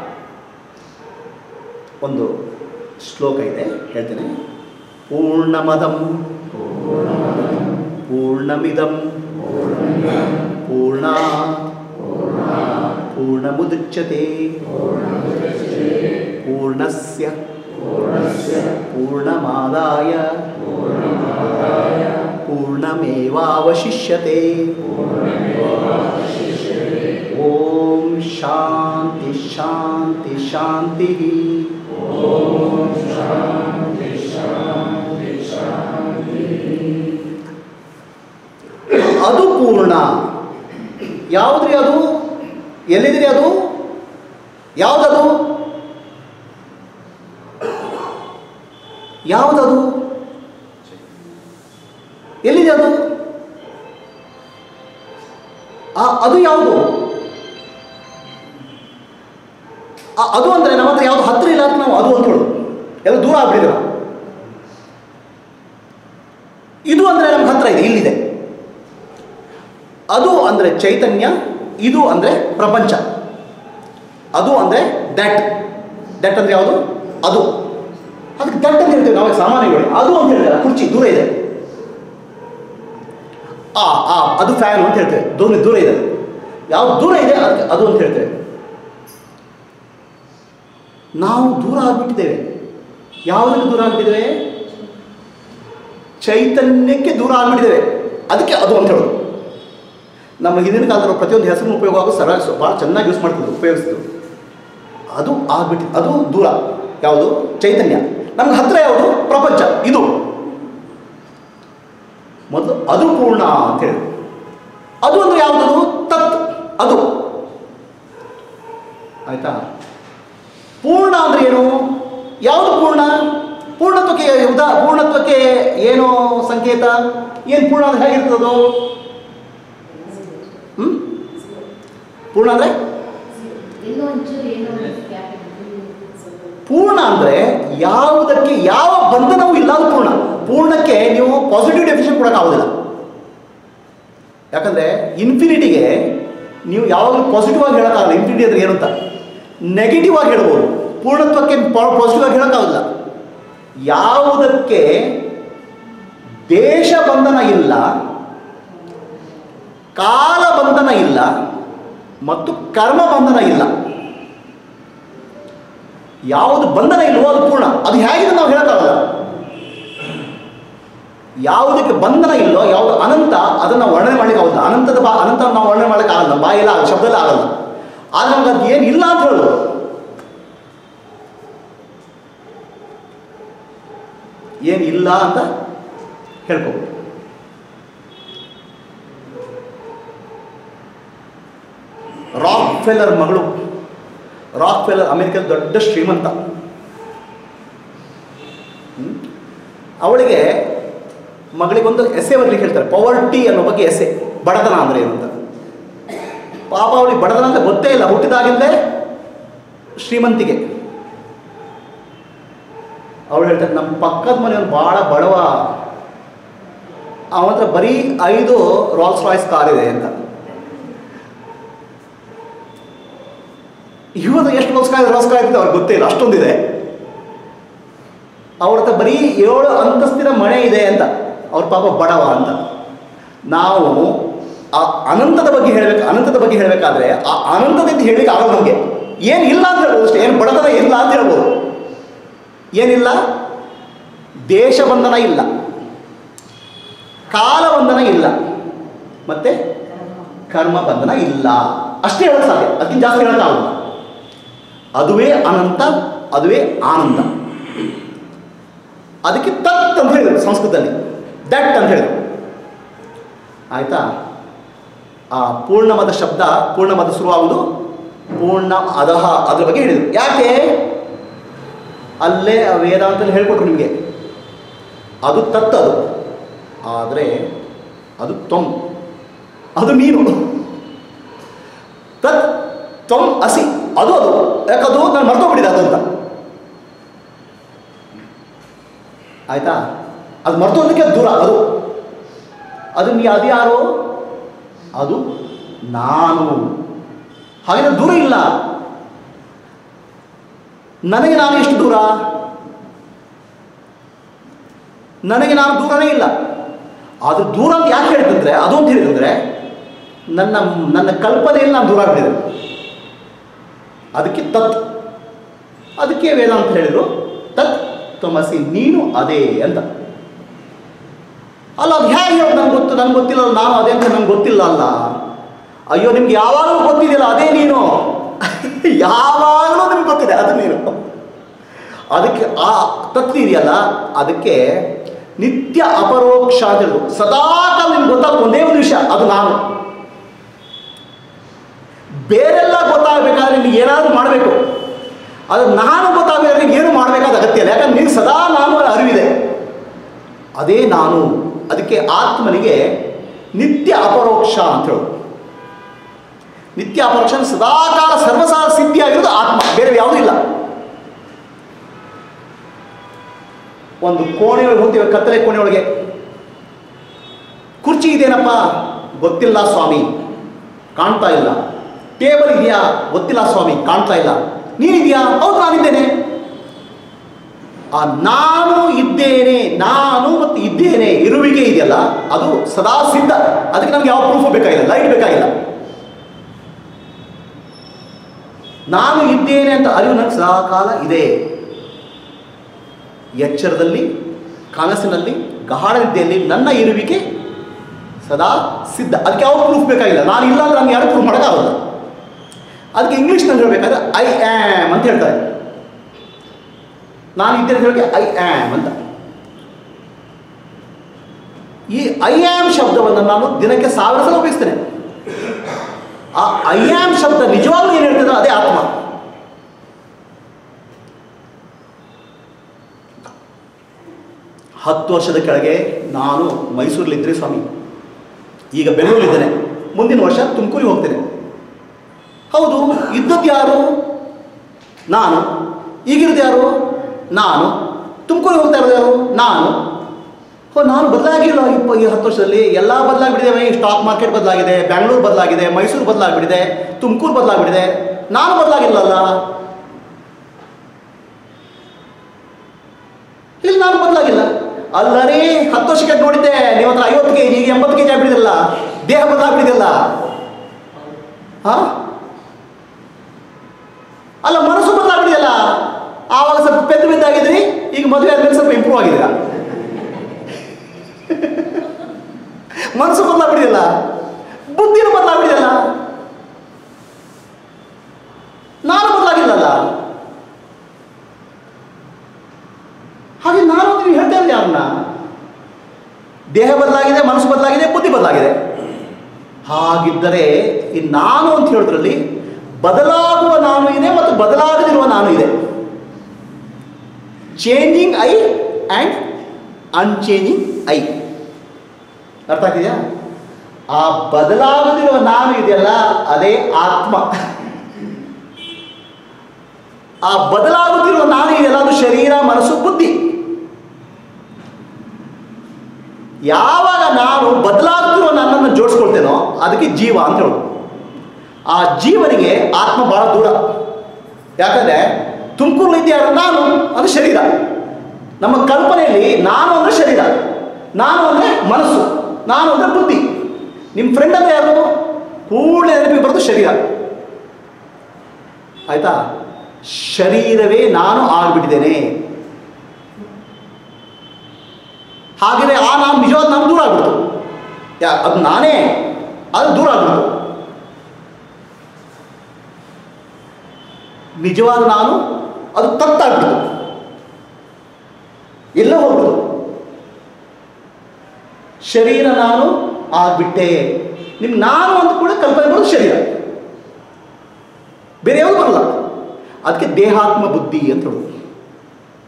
ಒಂದು ಶ್ಲೋಕ ಇದೆ ಹೇಳ್ತೇನೆ ಪೂರ್ಣಮದಂ ಪೂರ್ಣಮಿದಂ ಪೂರ್ಣ ಪೂರ್ಣಮುದಚ್ಯತೆ ಪೂರ್ಣಸ್ಯ ಪೂರ್ಣಮಾದಾಯ ಪೂರ್ಣಮೇವಾವಶಿಷ್ಯತೆ ಓಂ ಶಾಂತಿ ಶಾಂತಿ ಶಾಂತಿ ಅದು ಪೂರ್ಣ ಯಾವುದ್ರಿ ಅದು ಎಲ್ಲಿದ್ರಿ ಅದು ಯಾವುದದು ಯಾವುದದು ಎಲ್ಲಿದೆ ಅದು ಆ ಅದು ಯಾವುದು ಆ ಅದು ಅಂದರೆ ನಮ್ಮ ಹತ್ರ ಯಾವುದು ಹತ್ತಿರ ಇಲ್ಲ ಅಂತ ನಾವು ಅದು ಅಂತ ಹೇಳೋದು ಎಲ್ಲ ದೂರ ಆಗ್ಬಿಟ್ಟಿದೆ ನಾವು ಇದು ಅಂದರೆ ನಮ್ಗೆ ಹತ್ರ ಇದೆ ಇಲ್ಲಿದೆ ಅದು ಅಂದರೆ ಚೈತನ್ಯ ಇದು ಅಂದರೆ ಪ್ರಪಂಚ ಅದು ಅಂದರೆ ದ್ಯಾಟ್ ದ್ಯಾಟ್ ಅಂದರೆ ಯಾವುದು ಅದು ಅದಕ್ಕೆ ದಟ್ ಅಂತ ಹೇಳ್ತೇವೆ ನಾವು ಸಾಮಾನ್ಯಗಳು ಅದು ಅಂತ ಹೇಳ್ತೇವೆ ಕುರ್ಚಿ ದೂರ ಇದೆ ಆ ಆ ಅದು ಫ್ಯಾನ್ ಅಂತ ಹೇಳ್ತೇವೆ ದೂರ ದೂರ ಇದೆ ಯಾವ್ದು ದೂರ ಇದೆ ಅದಕ್ಕೆ ಅದು ಅಂತ ಹೇಳ್ತೇವೆ ನಾವು ದೂರ ಆಗ್ಬಿಟ್ಟಿದ್ದೇವೆ ಯಾವುದಕ್ಕೆ ದೂರ ಆಗ್ಬಿಟ್ಟಿದ್ದೇವೆ ಚೈತನ್ಯಕ್ಕೆ ದೂರ ಆಗ್ಬಿಟ್ಟಿದ್ದೇವೆ ಅದಕ್ಕೆ ಅದು ಅಂತ ಹೇಳೋದು ನಮ್ಮ ಹಿಂದಿನ ಕಾಲದಲ್ಲಿ ಪ್ರತಿಯೊಂದು ಹೆಸರು ಉಪಯೋಗ ಆಗೋ ಸರ ಭಾಳ ಚೆನ್ನಾಗಿ ಯೂಸ್ ಮಾಡ್ತಿದ್ರು ಉಪಯೋಗಿಸ್ತಿದ್ರು ಅದು ಆಗ್ಬಿಟ್ಟು ಅದು ದೂರ ಯಾವುದು ಚೈತನ್ಯ ನಮ್ಗೆ ಹತ್ರ ಯಾವುದು ಪ್ರಪಂಚ ಇದು ಮೊದಲು ಅದು ಪೂರ್ಣ ಅಂತ ಹೇಳಿ ಅದು ಅಂದ್ರೆ ಯಾವುದು ತತ್ ಅದು ಆಯ್ತಾ ಪೂರ್ಣ ಅಂದ್ರೆ ಏನು ಯಾವುದು ಪೂರ್ಣ ಪೂರ್ಣತ್ವಕ್ಕೆ ಉದಾ ಪೂರ್ಣತ್ವಕ್ಕೆ ಏನು ಸಂಕೇತ ಏನು ಪೂರ್ಣ ಅಂದ್ರೆ ಹೇಗಿರ್ತದೋ ಹ್ಮ್ ಪೂರ್ಣ ಅಂದ್ರೆ ಇನ್ನೂ ಒಂಚೂರು ಏನೋ ಗ್ಯಾಪ್ ಇದೆ ಪೂರ್ಣ ಅಂದರೆ ಯಾವುದಕ್ಕೆ ಯಾವ ಬಂಧನವೂ ಇಲ್ಲ ಅದು ಪೂರ್ಣ ಪೂರ್ಣಕ್ಕೆ ನೀವು ಪಾಸಿಟಿವ್ ಡೆಫಿನೇಷನ್ ಕೊಡೋಕ್ಕಾಗೋದಿಲ್ಲ ಯಾಕಂದರೆ ಇನ್ಫಿನಿಟಿಗೆ ನೀವು ಯಾವಾಗಲೂ ಪಾಸಿಟಿವ್ ಆಗಿ ಹೇಳೋಕ್ಕಾಗಲ್ಲ ಇನ್ಫಿನಿಟಿ ಅಂದರೆ ಏನು ಅಂತ ನೆಗೆಟಿವ್ ಆಗಿ ಹೇಳ್ಬೋದು ಪೂರ್ಣತ್ವಕ್ಕೆ ಪಾಸಿಟಿವ್ ಆಗಿ ಹೇಳೋಕ್ಕಾಗಲ್ಲ ಯಾವುದಕ್ಕೆ ದೇಶ ಬಂಧನ ಇಲ್ಲ ಕಾಲ ಬಂಧನ ಇಲ್ಲ ಮತ್ತು ಕರ್ಮ ಬಂಧನ ಇಲ್ಲ ಯಾವುದು ಬಂಧನ ಇಲ್ವೋ ಅದು ಪೂರ್ಣ ಅದು ಹೇಗಿದೆ ನಾವು ಹೇಳೋಕ್ಕಾಗಲ್ಲ ಯಾವುದಕ್ಕೆ ಬಂಧನ ಇಲ್ಲೋ ಯಾವುದು ಅನಂತ ಅದನ್ನು ವರ್ಣನೆ ಮಾಡಲಿಕ್ಕೆ ಆಗೋದಿಲ್ಲ ಅನಂತದ ಬಾ ಅನಂತ ನಾವು ವರ್ಣನೆ ಮಾಡಲಿಕ್ಕೆ ಆಗಲ್ಲ ಬಾಯೆಲ್ಲ ಆಗಲ್ಲ ಶಬ್ದಲ್ಲ ಆಗಲ್ಲ ಆದರೆ ನಮ್ಗೆ ಅದು ಏನು ಇಲ್ಲ ಅಂತ ಹೇಳೋದು ಏನಿಲ್ಲ ಅಂತ ಹೇಳ್ಕೋಬೋದು ರಾಕ್ ಫೆಲ್ಲರ್ ಮಗಳು ರಾಕ್ ಫೆಲ್ಲರ್ ಅಮೆರಿಕದ ದೊಡ್ಡ ಶ್ರೀಮಂತ ಹ್ಮ್? ಅವಳಿಗೆ ಮಗಳಿಗೊಂದು ಎಸೆ ಬರಲಿಕ್ಕೆ ಹೇಳ್ತಾರೆ ಪವರ್ಟಿ ಅನ್ನೋ ಬಗ್ಗೆ ಎಸೆ ಬಡತನ ಅಂದರೆ ಏನು ಅಂತ ಪಾಪ ಅವಳಿಗೆ ಬಡತನ ಅಂತ ಗೊತ್ತೇ ಇಲ್ಲ ಹುಟ್ಟಿದಾಗಿಂದಲೇ ಶ್ರೀಮಂತಿಗೆ ಅವಳು ಹೇಳ್ತಾರೆ ನಮ್ಮ ಪಕ್ಕದ ಮನೆಯವನು ಭಾಳ ಬಡವ ಅವನ ಹತ್ರ ಬರೀ ಐದು ರಾಲ್ಸ್ ರಾಯ್ಸ್ ಕಾರ್ ಇದೆ ಅಂತ ಇವತ್ತು ಎಷ್ಟು ರೋಸ್ಕಾಯ ರೋಸ್ಕಾಯ ಇದೆ ಅವ್ರಿಗೆ ಗೊತ್ತೇ ಇಲ್ಲ ಅಷ್ಟೊಂದಿದೆ ಅವ್ರ ಹತ್ರ ಬರೀ ಏಳು ಅಂತಸ್ತಿನ ಮನೆ ಇದೆ ಅಂತ ಅವ್ರ ಪಾಪ ಬಡವ ಅಂತ ನಾವು ಆ ಅನಂತದ ಬಗ್ಗೆ ಹೇಳಬೇಕು ಅನಂತದ ಬಗ್ಗೆ ಹೇಳಬೇಕಾದ್ರೆ ಆ ಅನಂತದಿಂದ ಹೇಳಲಿಕ್ಕೆ ಆಗಲ್ಲ ನಮಗೆ ಏನು ಇಲ್ಲ ಅಂತ ಹೇಳ್ಬೋದು ಅಷ್ಟೇ ಏನು ಬಡತನ ಇಲ್ಲ ಅಂತ ಹೇಳ್ಬೋದು ಏನಿಲ್ಲ ದೇಶ ಬಂಧನ ಇಲ್ಲ ಕಾಲ ಬಂಧನ ಇಲ್ಲ ಮತ್ತೆ ಕರ್ಮ ಬಂಧನ ಇಲ್ಲ ಅಷ್ಟೇ ಹೇಳಕ್ ಸಾಧ್ಯ ಅದಕ್ಕಿಂತ ಜಾಸ್ತಿ ಹೇಳೋಕ್ಕಾಗಲ್ಲ ಅದುವೇ ಅನಂತ ಅದುವೇ ಆನಂದ ಅದಕ್ಕೆ ತತ್ ಅಂತ ಹೇಳಿದ್ರು ಸಂಸ್ಕೃತದಲ್ಲಿ ದಟ್ ಅಂತ ಹೇಳಿದ್ರು ಆಯ್ತಾ ಆ ಪೂರ್ಣಮದ ಶಬ್ದ ಪೂರ್ಣಮದ ಶುರುವಾಗುವುದು ಪೂರ್ಣ ಅದಹ ಅದ್ರ ಬಗ್ಗೆ ಹೇಳಿದರು ಯಾಕೆ ಅಲ್ಲೇ ಆ ವೇದಾಂತಲ್ಲಿ ಹೇಳ್ಕೊಟ್ರು ನಿಮಗೆ ಅದು ತತ್ ಅದು ಆದರೆ ಅದು ತ್ವಂ ಅದು ನೀನು ತತ್ ತ್ವಂ ಅಸಿ ಅದು ಅದು ಯಾಕದು ನಾನು ಮರ್ತೋಗ್ಬಿಟ್ಟಿದೆ ಅದು ಅಂತ ಆಯ್ತಾ ಅದು ಮರ್ತೋದಕ್ಕೆ ದೂರ ಅದು ಅದು ನೀ ಅದು ಯಾರು ಅದು ನಾನು ಹಾಗೆ ದೂರ ಇಲ್ಲ ನನಗೆ ನಾನು ಎಷ್ಟು ದೂರ ನನಗೆ ನಾನು ದೂರನೇ ಇಲ್ಲ ಅದು ದೂರ ಅಂತ ಯಾಕೆ ಹೇಳ್ತಂದ್ರೆ ಅದು ಅಂತ ಹೇಳಿದ್ರೆ ನನ್ನ ನನ್ನ ಕಲ್ಪನೆಯಲ್ಲಿ ನಾನು ದೂರ ಆಗ್ಬಿಟ್ಟಿದೆ ಅದಕ್ಕೆ ತತ್ ಅದಕ್ಕೆ ವೇದಾಂತ ಹೇಳಿದರು ತತ್ ತಮಸಿ ನೀನು ಅದೇ ಅಂತ ಅಲ್ಲ ಅದು ಹೇಗೆ ಹೇಳೋದು ನಂಗೆ ಗೊತ್ತು ನಂಗೆ ಗೊತ್ತಿಲ್ಲ ಅಲ್ಲ, ನಾನು ಅದೇ ಅಂತ ನಂಗೆ ಗೊತ್ತಿಲ್ಲ ಅಲ್ಲ ಅಯ್ಯೋ ನಿಮ್ಗೆ ಯಾವಾಗಲೂ ಗೊತ್ತಿದೆಯಲ್ಲ ಅದೇ ನೀನು ಯಾವಾಗಲೂ ನಿಮ್ಗೆ ಗೊತ್ತಿದೆ ಅದು ನೀನು ಅದಕ್ಕೆ ಆ ತತ್ವ ಇದೆಯಲ್ಲ ಅದಕ್ಕೆ ನಿತ್ಯ ಅಪರೋಕ್ಷ ಅಂತ ಹೇಳುದು ಸದಾಕಾಲ ನಿಮ್ಗೆ ಗೊತ್ತಾಗ ಒಂದೇ ಒಂದು ವಿಷಯ ಅದು ನಾನು ಬೇರೆಲ್ಲ ಗೊತ್ತಾಗಬೇಕಾದ್ರೆ ನಿಮ್ಗೆ ಏನಾದರೂ ಮಾಡಬೇಕು ಅದು ನಾನು ಗೊತ್ತಾಗಬೇಕಾದ್ರೆ ನಿಮ್ಗೆ ಏನು ಮಾಡಬೇಕಾದ ಅಗತ್ಯ ಇಲ್ಲ ಯಾಕಂದ್ರೆ ನಿಮ್ಗೆ ಸದಾ ನಾನು ಅರಿವಿದೆ ಅದೇ ನಾನು ಅದಕ್ಕೆ ಆತ್ಮನಿಗೆ ನಿತ್ಯ ಅಪರೋಕ್ಷ ಅಂತ ಹೇಳೋದು ನಿತ್ಯ ಅಪರೋಕ್ಷ ಅಂದ್ರೆ ಸದಾಕಾಲ ಸರ್ವಸಾರ ಸಿದ್ಧಿಯಾಗಿರೋದು ಆತ್ಮ ಬೇರೆ ಯಾವುದೂ ಇಲ್ಲ ಒಂದು ಕೋಣೆಯೊಳಗೆ ಹೋಗ್ತೀವಿ ಕತ್ತಲೆ ಕೋಣೆಯೊಳಗೆ ಕುರ್ಚಿ ಇದೆಯೇನಪ್ಪ ಗೊತ್ತಿಲ್ಲ ಸ್ವಾಮಿ ಕಾಣ್ತಾ ಇಲ್ಲ ಟೇಬಲ್ ಇದೆಯಾ ಗೊತ್ತಿಲ್ಲ ಸ್ವಾಮಿ ಕಾಣ್ತಾ ಇಲ್ಲ ನೀನಿದೆಯಾ ಹೌದು ನಾನಿದ್ದೇನೆ ಆ ನಾನು ಇದ್ದೇನೆ ನಾನು ಮತ್ತು ಇದ್ದೇನೆ ಇರುವಿಕೆ ಇದೆಯಲ್ಲ ಅದು ಸದಾ ಸಿದ್ಧ ಅದಕ್ಕೆ ನಮ್ಗೆ ಯಾವ ಪ್ರೂಫ್ ಬೇಕಾಗಿಲ್ಲ ಲೈಟ್ ಬೇಕಾಗಿಲ್ಲ ನಾನು ಇದ್ದೇನೆ ಅಂತ ಅರಿವು ನನಗೆ ಸದಾ ಕಾಲ ಇದೆ ಎಚ್ಚರದಲ್ಲಿ ಕನಸಿನಲ್ಲಿ ಗಾಢ ನಿದ್ದೆಯಲ್ಲಿ ನನ್ನ ಇರುವಿಕೆ ಸದಾ ಸಿದ್ಧ ಅದಕ್ಕೆ ಯಾವ ಪ್ರೂಫ್ ಬೇಕಾಗಿಲ್ಲ ನಾನು ಇಲ್ಲ ಅಂದ್ರೆ ನನಗೆ ಯಾರು ಪ್ರೂಫ್ ಮಾಡೋಕ್ಕಾಗಲ್ಲ ಅದಕ್ಕೆ ಇಂಗ್ಲೀಷ್ನಲ್ಲಿ ಹೇಳಬೇಕಾದ್ರೆ ಐ ಆ್ಯಮ್ ಅಂತ ಹೇಳ್ತಾರೆ ನಾನು ಇದ್ದೇನೆ ಅಂತ ಹೇಳೋಕೆ ಐ ಆ್ಯಮ್ ಅಂತ ಈ ಐ ಆ್ಯಮ್ ಶಬ್ದವನ್ನು ನಾನು ದಿನಕ್ಕೆ ಸಾವಿರ ಸಲ ಉಪಯೋಗಿಸ್ತೇನೆ ಆ ಐ ಆ್ಯಮ್ ಶಬ್ದ ನಿಜವಾಗ್ಲೂ ಏನು ಹೇಳ್ತದೆ ಅದೇ ಆತ್ಮ ಹತ್ತು ವರ್ಷದ ಕೆಳಗೆ ನಾನು ಮೈಸೂರಲ್ಲಿದ್ದರೆ ಸ್ವಾಮಿ ಈಗ ಬೆಂಗಳೂರಲ್ಲಿದ್ದೇನೆ ಮುಂದಿನ ವರ್ಷ ತುಮಕೂರಿಗೆ ಹೋಗ್ತೇನೆ ಹೌದು ಇದ್ದದ್ದು ಯಾರು ನಾನು ಈಗಿರೋದು ಯಾರು ನಾನು ತುಮಕೂರಿಗೆ ಹೋಗ್ತಾ ಇರೋದು ಯಾರು ನಾನು ಓ ನಾನು ಬದಲಾಗಿಲ್ಲ ಇಪ್ಪ ಈ ಹತ್ತು ವರ್ಷದಲ್ಲಿ ಎಲ್ಲ ಬದಲಾಗ್ಬಿಟ್ಟಿದೆ ಸ್ಟಾಕ್ ಮಾರ್ಕೆಟ್ ಬದಲಾಗಿದೆ ಬ್ಯಾಂಗ್ಳೂರು ಬದಲಾಗಿದೆ ಮೈಸೂರು ಬದಲಾಗ್ಬಿಟ್ಟಿದೆ ತುಮಕೂರು ಬದಲಾಗ್ಬಿಟ್ಟಿದೆ ನಾನು ಬದಲಾಗಿಲ್ಲಲ್ಲ ಇಲ್ಲಿ ನಾನು ಬದಲಾಗಿಲ್ಲ ಅಲ್ಲರೇ ಹತ್ತು ವರ್ಷಕ್ಕೆ ನೋಡಿದ್ದೆ ನೀವು ಹತ್ರ ಐವತ್ತು ಕೆ ಜಿ ಈಗ ಎಂಬತ್ತು ಕೆ ಜಿ ಆಗ್ಬಿಟ್ಟಿದಲ್ಲ ದೇಹ ಬದಲಾಗ್ಬಿಟ್ಟಿದೆಯಲ್ಲ ಹಾ ಅಲ್ಲ ಮನಸ್ಸು ಬದಲಾಗ್ಬಿಟ್ಟಿದೆಯಲ್ಲ ಆವಾಗ ಸ್ವಲ್ಪ ಪೆದ್ದು ಬಿದ್ದಾಗಿದ್ರಿ ಈಗ ಮದುವೆ ಆದ್ಮೇಲೆ ಸ್ವಲ್ಪ ಇಂಪ್ರೂವ್ ಆಗಿದ್ದೀರಾ ಮನಸ್ಸು ಬದಲಾಗ್ಬಿಟ್ಟಿದೆಯಲ್ಲ ಬುದ್ಧಿನೂ ಬದಲಾಗ್ಬಿಟ್ಟಿದೆಯಲ್ಲ ನಾನು ಬದಲಾಗಿಲ್ಲಲ್ಲ ಹಾಗೆ ನಾನು ಅಂತ ನೀವು ಹೇಳ್ತಾ ಇರೋದು ಯಾರನ್ನ ದೇಹ ಬದಲಾಗಿದೆ ಮನಸ್ಸು ಬದಲಾಗಿದೆ ಬುದ್ಧಿ ಬದಲಾಗಿದೆ ಹಾಗಿದ್ದರೆ ಈ ನಾನು ಅಂತ ಹೇಳೋದ್ರಲ್ಲಿ ಬದಲಾಗುವ ನಾನು ಇದೆ ಮತ್ತು ಬದಲಾಗದಿರುವ ನಾನು ಇದೆ changing I and unchanging I ಅರ್ಥ ಆಗ್ತಿದೆಯಾ ಆ ಬದಲಾಗದಿರುವ ನಾನು ಇದೆಯಲ್ಲ ಅದೇ ಆತ್ಮ ಆ ಬದಲಾಗುತ್ತಿರುವ ನಾನು ಇದೆಯಲ್ಲ ಅದು ಶರೀರ ಮನಸ್ಸು ಬುದ್ಧಿ ಯಾವಾಗ ನಾನು ಬದಲಾಗುತ್ತಿರುವ ನನ್ನನ್ನು ಜೋಡಿಸ್ಕೊಳ್ತೇನೋ ಅದಕ್ಕೆ ಜೀವ ಅಂತ ಹೇಳೋದು ಆ ಜೀವನಿಗೆ ಆತ್ಮ ಬಹಳ ದೂರ ಯಾಕಂದರೆ ತುಮಕೂರು ಇದೆಯಾರ ನಾನು ಅದು ಶರೀರ ನಮ್ಮ ಕಲ್ಪನೆಯಲ್ಲಿ ನಾನು ಅಂದರೆ ಶರೀರ ನಾನು ಅಂದರೆ ಮನಸ್ಸು ನಾನು ಅಂದರೆ ಬುದ್ಧಿ ನಿಮ್ಮ ಫ್ರೆಂಡ್ ಅಂದರೆ ಯಾರು ಕೂಡಲೇ ನೆನಪಿಗೆ ಬರೋದು ಶರೀರ ಆಯ್ತಾ ಶರೀರವೇ ನಾನು ಆಗಿಬಿಟ್ಟಿದ್ದೇನೆ ಹಾಗೆಯೇ ಆ ನಾನು ನಿಜವಾದ ನಾನು ದೂರ ಆಗ್ಬಿಡ್ತು ಯಾ ಅದು ನಾನೇ ಅದು ದೂರ ಆಗ್ಬಿಡ್ತು ನಿಜವಾದ ನಾನು ಅದು ತತ್ತಾಗ್ಬಿಡ್ತು ಎಲ್ಲ ಹೋಗ್ಬಿಡ್ತು ಶರೀರ ನಾನು ಆಗ್ಬಿಟ್ಟೆ ನಿಮ್ಗೆ ನಾನು ಅಂತ ಕೂಡ ಕಲ್ಪನೆ ಬರೋದು ಶರೀರ ಬೇರೆ ಯಾವುದು ಬರಲ್ಲ ಅದಕ್ಕೆ ದೇಹಾತ್ಮ ಬುದ್ಧಿ ಅಂತ ಹೇಳೋದು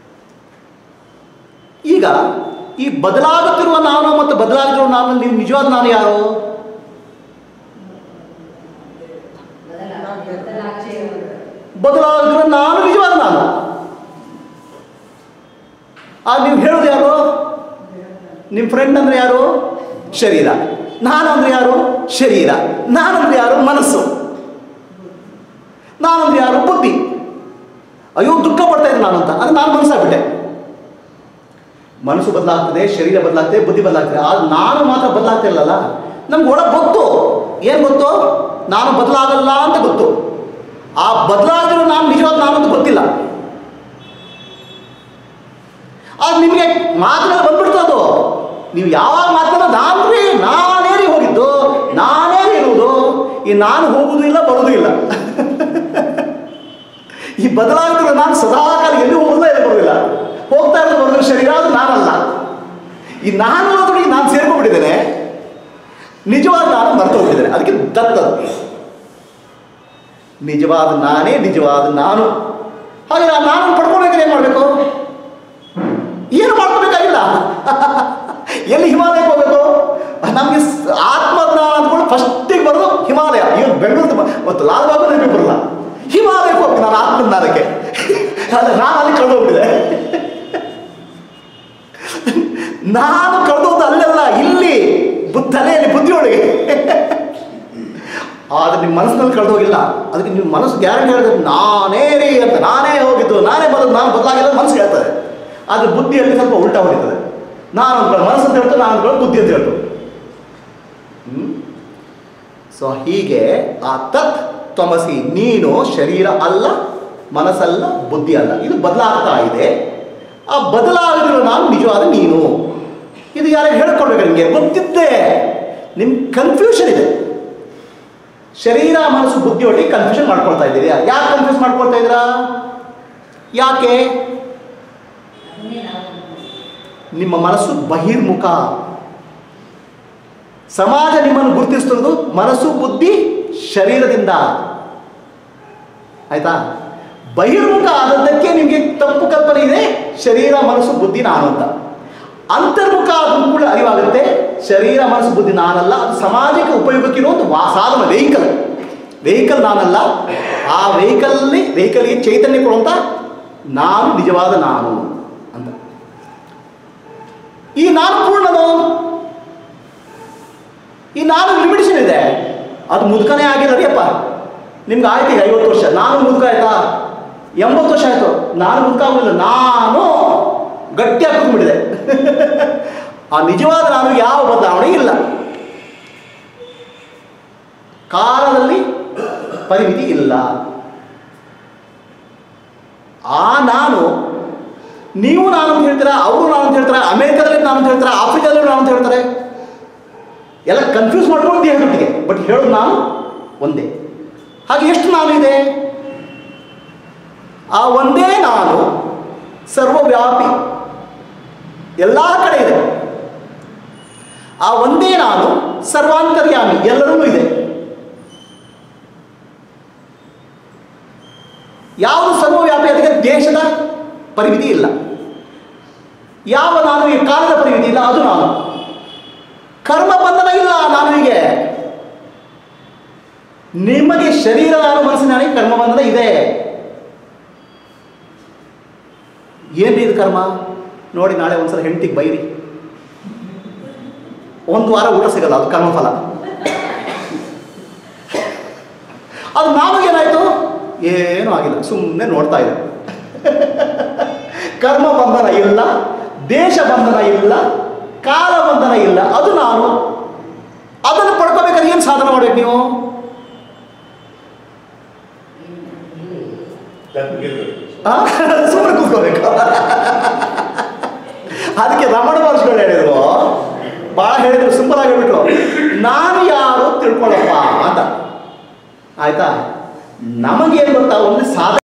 ಈಗ ಈ ಬದಲಾಗುತ್ತಿರುವ ನಾನು ಮತ್ತು ಬದಲಾಗುತ್ತಿರುವ ನಾನು ನೀವು ನಿಜವಾದ ನಾನು ಯಾರು ಬದಲಾಗುತ್ತಿರುವ ನಾನು ನಿಜವಾದ ನಾನು ಆಗ ನೀವು ಹೇಳೋದು ಯಾರು ನಿಮ್ಮ ಫ್ರೆಂಡ್ ಅಂದರೆ ಯಾರು ಶರೀರ ನಾನು ಅಂದರೆ ಯಾರು ಶರೀರ ನಾನಂದ್ರೆ ಯಾರು ಮನಸ್ಸು ನಾನಂದ್ರೆ ಯಾರು ಬುದ್ಧಿ ಅಯ್ಯೋ ದುಃಖ ಪಡ್ತಾ ಇದ್ದೆ ನಾನು ಅಂತ ಅದು ನಾನು ಮನಸ್ಸಾಗ್ಬಿಟ್ಟೆ ಮನಸ್ಸು ಬದಲಾಗ್ತದೆ ಶರೀರ ಬದಲಾಗ್ತದೆ ಬುದ್ಧಿ ಬದಲಾಗ್ತದೆ ಆದ್ರೆ ನಾನು ಮಾತ್ರ ಬದಲಾಗ್ತಾ ಇಲ್ಲಲ್ಲ ನಮ್ಗೆ ಒಳಗೆ ಗೊತ್ತು ಏನು ಗೊತ್ತು ನಾನು ಬದಲಾಗಲ್ಲ ಅಂತ ಗೊತ್ತು ಆ ಬದಲಾಗಿರೋ ನಾನು ನಿಜವಾದ ನಾನು ಅಂತ ಗೊತ್ತಿಲ್ಲ ಅದು ನಿಮಗೆ ಮಾತುಗಳು ಬಂದ್ಬಿಡ್ತು ಅದು ನೀವು ಯಾವಾಗ ಮಾತಾಡೋ ನಾನು ರೀ ನಾನೇ ರೀ ಹೋಗಿದ್ದು ನಾನೇ ರೀ ಇರುವುದು ಈ ನಾನು ಹೋಗುದು ಇಲ್ಲ ಬರೋದು ಇಲ್ಲ ಈ ಬದಲಾಗ್ತಿರೋ ನಾನು ಸದಾಕಾಲ ಎಲ್ಲಿ ಹೋಗೋದಿಲ್ಲ ಎಲ್ಲಿ ಬರೋದಿಲ್ಲ ಹೋಗ್ತಾ ಇರೋದು ಬರೋದು ಶರೀರ ಅದು ನಾನಲ್ಲ ಈ ನಾನು ಅನ್ನೋದ್ರಿಗೆ ನಾನು ಸೇರ್ಕೊಂಡ್ಬಿಟ್ಟಿದ್ದೇನೆ ನಿಜವಾದ ನಾನು ಮರೆತು ಹೋಗಿದ್ದೇನೆ ಅದಕ್ಕೆ ದತ್ತ ನಿಜವಾದ ನಾನೇ ನಿಜವಾದ ನಾನು ಹಾಗೆ ನಾನು ನಾನು ಪಡ್ಕೊಳ್ಬೇಕಾದ್ರೆ ಏನು ಮಾಡಬೇಕು ಏನು ಮಾಡ್ಕೋಬೇಕಾಗಿಲ್ಲ ಎಲ್ಲಿ ಹಿಮಾಲಯಕ್ಕೆ ಹೋಗ್ಬೇಕು ನಮಗೆ ಆತ್ಮಜ್ಞಾನ ಅಂದ್ಕೊಂಡು ಫಸ್ಟಿಗೆ ಬರೋದು ಹಿಮಾಲಯ ಇವನು ಬೆಂಗಳೂರು ಮತ್ತು ಲಾಲ್ಬಾಬು ನೆನಪಿ ಬರಲ್ಲ ಹಿಮಾಲಯಕ್ಕೆ ಹೋಗ್ಬೇಕು ನಾನು ಆತ್ಮಜ್ಞಾನಕ್ಕೆ ಆದರೆ ನಾನು ಅಲ್ಲಿ ಕಳೆದೋಗ್ಬಿಟ್ಟಿದೆ ನಾನು ಕಳೆದೋದು ಅಲ್ಲೆಲ್ಲ ಇಲ್ಲಿ ಬುದ್ಧ ತಲೆಯಲ್ಲಿ ಬುದ್ಧಿಯೊಳಗೆ ಆದರೆ ನಿಮ್ಮ ಮನಸ್ಸಿನಲ್ಲಿ ಕಳೆದೋಗಿಲ್ಲ ಅದಕ್ಕೆ ನಿಮ್ಮ ಮನಸ್ಸು ಗ್ಯಾರಂಟಿ ಹೇಳಿದ್ರೆ ನಾನೇ ರೀ ಅಂತ ನಾನೇ ಹೋಗಿದ್ದು ನಾನೇ ಬರೋದು ನಾನು ಬದಲಾಗಿಲ್ಲ ಮನಸ್ಸು ಹೇಳ್ತದೆ ಆದರೆ ಬುದ್ಧಿಯಲ್ಲಿ ಸ್ವಲ್ಪ ಉಲ್ಟಾ ಹೊಡಿತದೆ ನಾನು ಅಂದ್ಕೊಳ್ಳೋ ಮನಸ್ಸು ಅಂತ ಹೇಳ್ತು ನಾನು ಅಂದ್ಕೊಳ್ಳೋ ಬುದ್ಧಿ ಅಂತ ಹೇಳ್ತು ಸೊ ಹೀಗೆ ಆ ತತ್ ತ್ವಮಸಿ ನೀನು ಶರೀರ ಅಲ್ಲ ಮನಸ್ಸಲ್ಲ ಬುದ್ಧಿ ಅಲ್ಲ ಇದು ಬದಲಾಗ್ತಾ ಇದೆ ಆ ಬದಲಾಗಿರೋ ನಾನು ನಿಜವಾದ ನೀನು ಇದು ಯಾರಿಗೆ ಹೇಳ್ಕೊಡ್ಬೇಕು ನಿಮಗೆ ಗೊತ್ತಿದ್ದೆ ನಿಮ್ಗೆ ಕನ್ಫ್ಯೂಷನ್ ಇದೆ ಶರೀರ ಮನಸ್ಸು ಬುದ್ಧಿ ಒಟ್ಟಿಗೆ ಕನ್ಫ್ಯೂಷನ್ ಮಾಡ್ಕೊಳ್ತಾ ಇದ್ದೀರಿ ಯಾಕೆ ಕನ್ಫ್ಯೂಸ್ ಮಾಡ್ಕೊಳ್ತಾ ಇದ್ದೀರಾ ಯಾಕೆ ನಿಮ್ಮ ಮನಸ್ಸು ಬಹಿರ್ಮುಖ ಸಮಾಜ ನಿಮ್ಮನ್ನು ಗುರುತಿಸ್ತಿರೋದು ಮನಸ್ಸು ಬುದ್ಧಿ ಶರೀರದಿಂದ ಆಯ್ತಾ ಬಹಿರ್ಮುಖ ಆದದ್ದಕ್ಕೆ ನಿಮಗೆ ತಪ್ಪು ಕಲ್ಪನೆ ಇದೆ ಶರೀರ ಮನಸ್ಸು ಬುದ್ಧಿ ನಾನು ಅಂತ ಅಂತರ್ಮುಖ ಆದ ಕೂಡ ಅರಿವಾಗುತ್ತೆ ಶರೀರ ಮನಸ್ಸು ಬುದ್ಧಿ ನಾನಲ್ಲ ಅದು ಸಮಾಜಕ್ಕೆ ಉಪಯೋಗಕ್ಕಿರೋ ಒಂದು ವಾ ಸಾಧನ ವೆಹಿಕಲ್ ವೆಹಿಕಲ್ ನಾನಲ್ಲ ಆ ವೆಹಿಕಲ್ಲಿ ವೆಹಿಕಲ್ಗೆ ಚೈತನ್ಯ ಕೊಡುವಂಥ ನಾನು ನಿಜವಾದ ನಾನು ಅಂತ ಈ ನಾನು ಪೂರ್ಣನು ಈ ನಾನು ಲಿಮಿಟೇಷನ್ ಇದೆ ಅದು ಮುದುಕನೇ ಆಗಿಲ್ಲ ರೀಪ್ಪ ನಿಮ್ಗೆ ಆಯ್ತು ಈಗ ಐವತ್ತು ವರ್ಷ ನಾನು ಮುದುಕ ಆಯ್ತಾ ಎಂಬತ್ತು ವರ್ಷ ಆಯ್ತು ನಾನು ಮುದುಕ ಆಗಲಿಲ್ಲ ನಾನು ಗಟ್ಟಿಯಾಗಿ ಕೂತ್ಬಿಟ್ಟಿದೆ ಆ ನಿಜವಾದ ನಾನು ಯಾವ ಬದಲಾವಣೆ ಇಲ್ಲ ಕಾಲದಲ್ಲಿ ಪರಿಮಿತಿ ಇಲ್ಲ ಆ ನಾನು ನೀವು ನಾನು ಅಂತ ಹೇಳ್ತೀರಾ ಅವರು ನಾನು ಅಂತ ಹೇಳ್ತಾರೆ ಅಮೆರಿಕದಲ್ಲಿ ನಾನು ಅಂತ ಹೇಳ್ತಾರೆ ಆಫ್ರಿಕಾದಲ್ಲಿ ನಾನು ಅಂತ ಹೇಳ್ತಾರೆ ಎಲ್ಲ ಕನ್ಫ್ಯೂಸ್ ಮಾಡ್ಕೊಂಡು ದೇಹದೊಟ್ಟಿಗೆ ಬಟ್ ಹೇಳೋದು ನಾನು ಒಂದೇ ಹಾಗೆ ಎಷ್ಟು ನಾನು ಇದೆ ಆ ಒಂದೇ ನಾನು ಸರ್ವವ್ಯಾಪಿ ಎಲ್ಲ ಕಡೆ ಇದೆ ಆ ಒಂದೇ ನಾನು ಸರ್ವಾಂತರ್ಯಾಮಿ ಎಲ್ಲರಲ್ಲೂ ಇದೆ ಯಾವುದು ಸರ್ವವ್ಯಾಪಿ ಅದಕ್ಕೆ ದೇಶದ ಪರಿಮಿತಿ ಇಲ್ಲ ಯಾವ ನಾನು ಈ ಕಾಲದ ಪರಿಮಿತಿ ಇಲ್ಲ ಅದು ನಾನು ಕರ್ಮ ಬಂಧನ ಇಲ್ಲ ನಾನುವಿಗೆ ನಿಮಗೆ ಶರೀರ ನಾನು ಮನಸ್ಸಿನ ಕರ್ಮ ಬಂಧನ ಇದೆ ಏನ್ರಿ ಇದು ಕರ್ಮ ನೋಡಿ ನಾಳೆ ಒಂದ್ಸಲ ಹೆಂಡತಿಗೆ ಬೈರಿ ಒಂದು ವಾರ ಊಟ ಸಿಗಲ್ಲ ಅದು ಕರ್ಮಫಲ ಅದು ನಾನು ಏನಾಯ್ತು ಏನೂ ಆಗಿಲ್ಲ ಸುಮ್ಮನೆ ನೋಡ್ತಾ ಇದೆ ಕರ್ಮ ಬಂಧನ ಇಲ್ಲ ದೇಶ ಬಂಧನ ಇಲ್ಲ ಕಾಲ ಬಂಧನ ಇಲ್ಲ ಅದು ನಾನು ಅದನ್ನು ಪಡ್ಕೋಬೇಕಾದ್ರೆ ಏನು ಸಾಧನ ಮಾಡ್ಬೇಕು ನೀವು ಸುಮ್ಮನೆ ಕೂತ್ಕೋಬೇಕು ಅದಕ್ಕೆ ರಮಣ ಮಹರ್ಷಿಗಳು ಹೇಳಿದ್ರು ಭಾಳ ಹೇಳಿದ್ರು ಸಿಂಪಲ್ ಆಗಿ ಹೇಳ್ಬಿಟ್ರು ನಾನು ಯಾರು ತಿಳ್ಕೊಳಪ್ಪ ಅಂತ ಆಯ್ತಾ ನಮಗೇನು ಗೊತ್ತಾ ಒಂದು ಸಾಧನೆ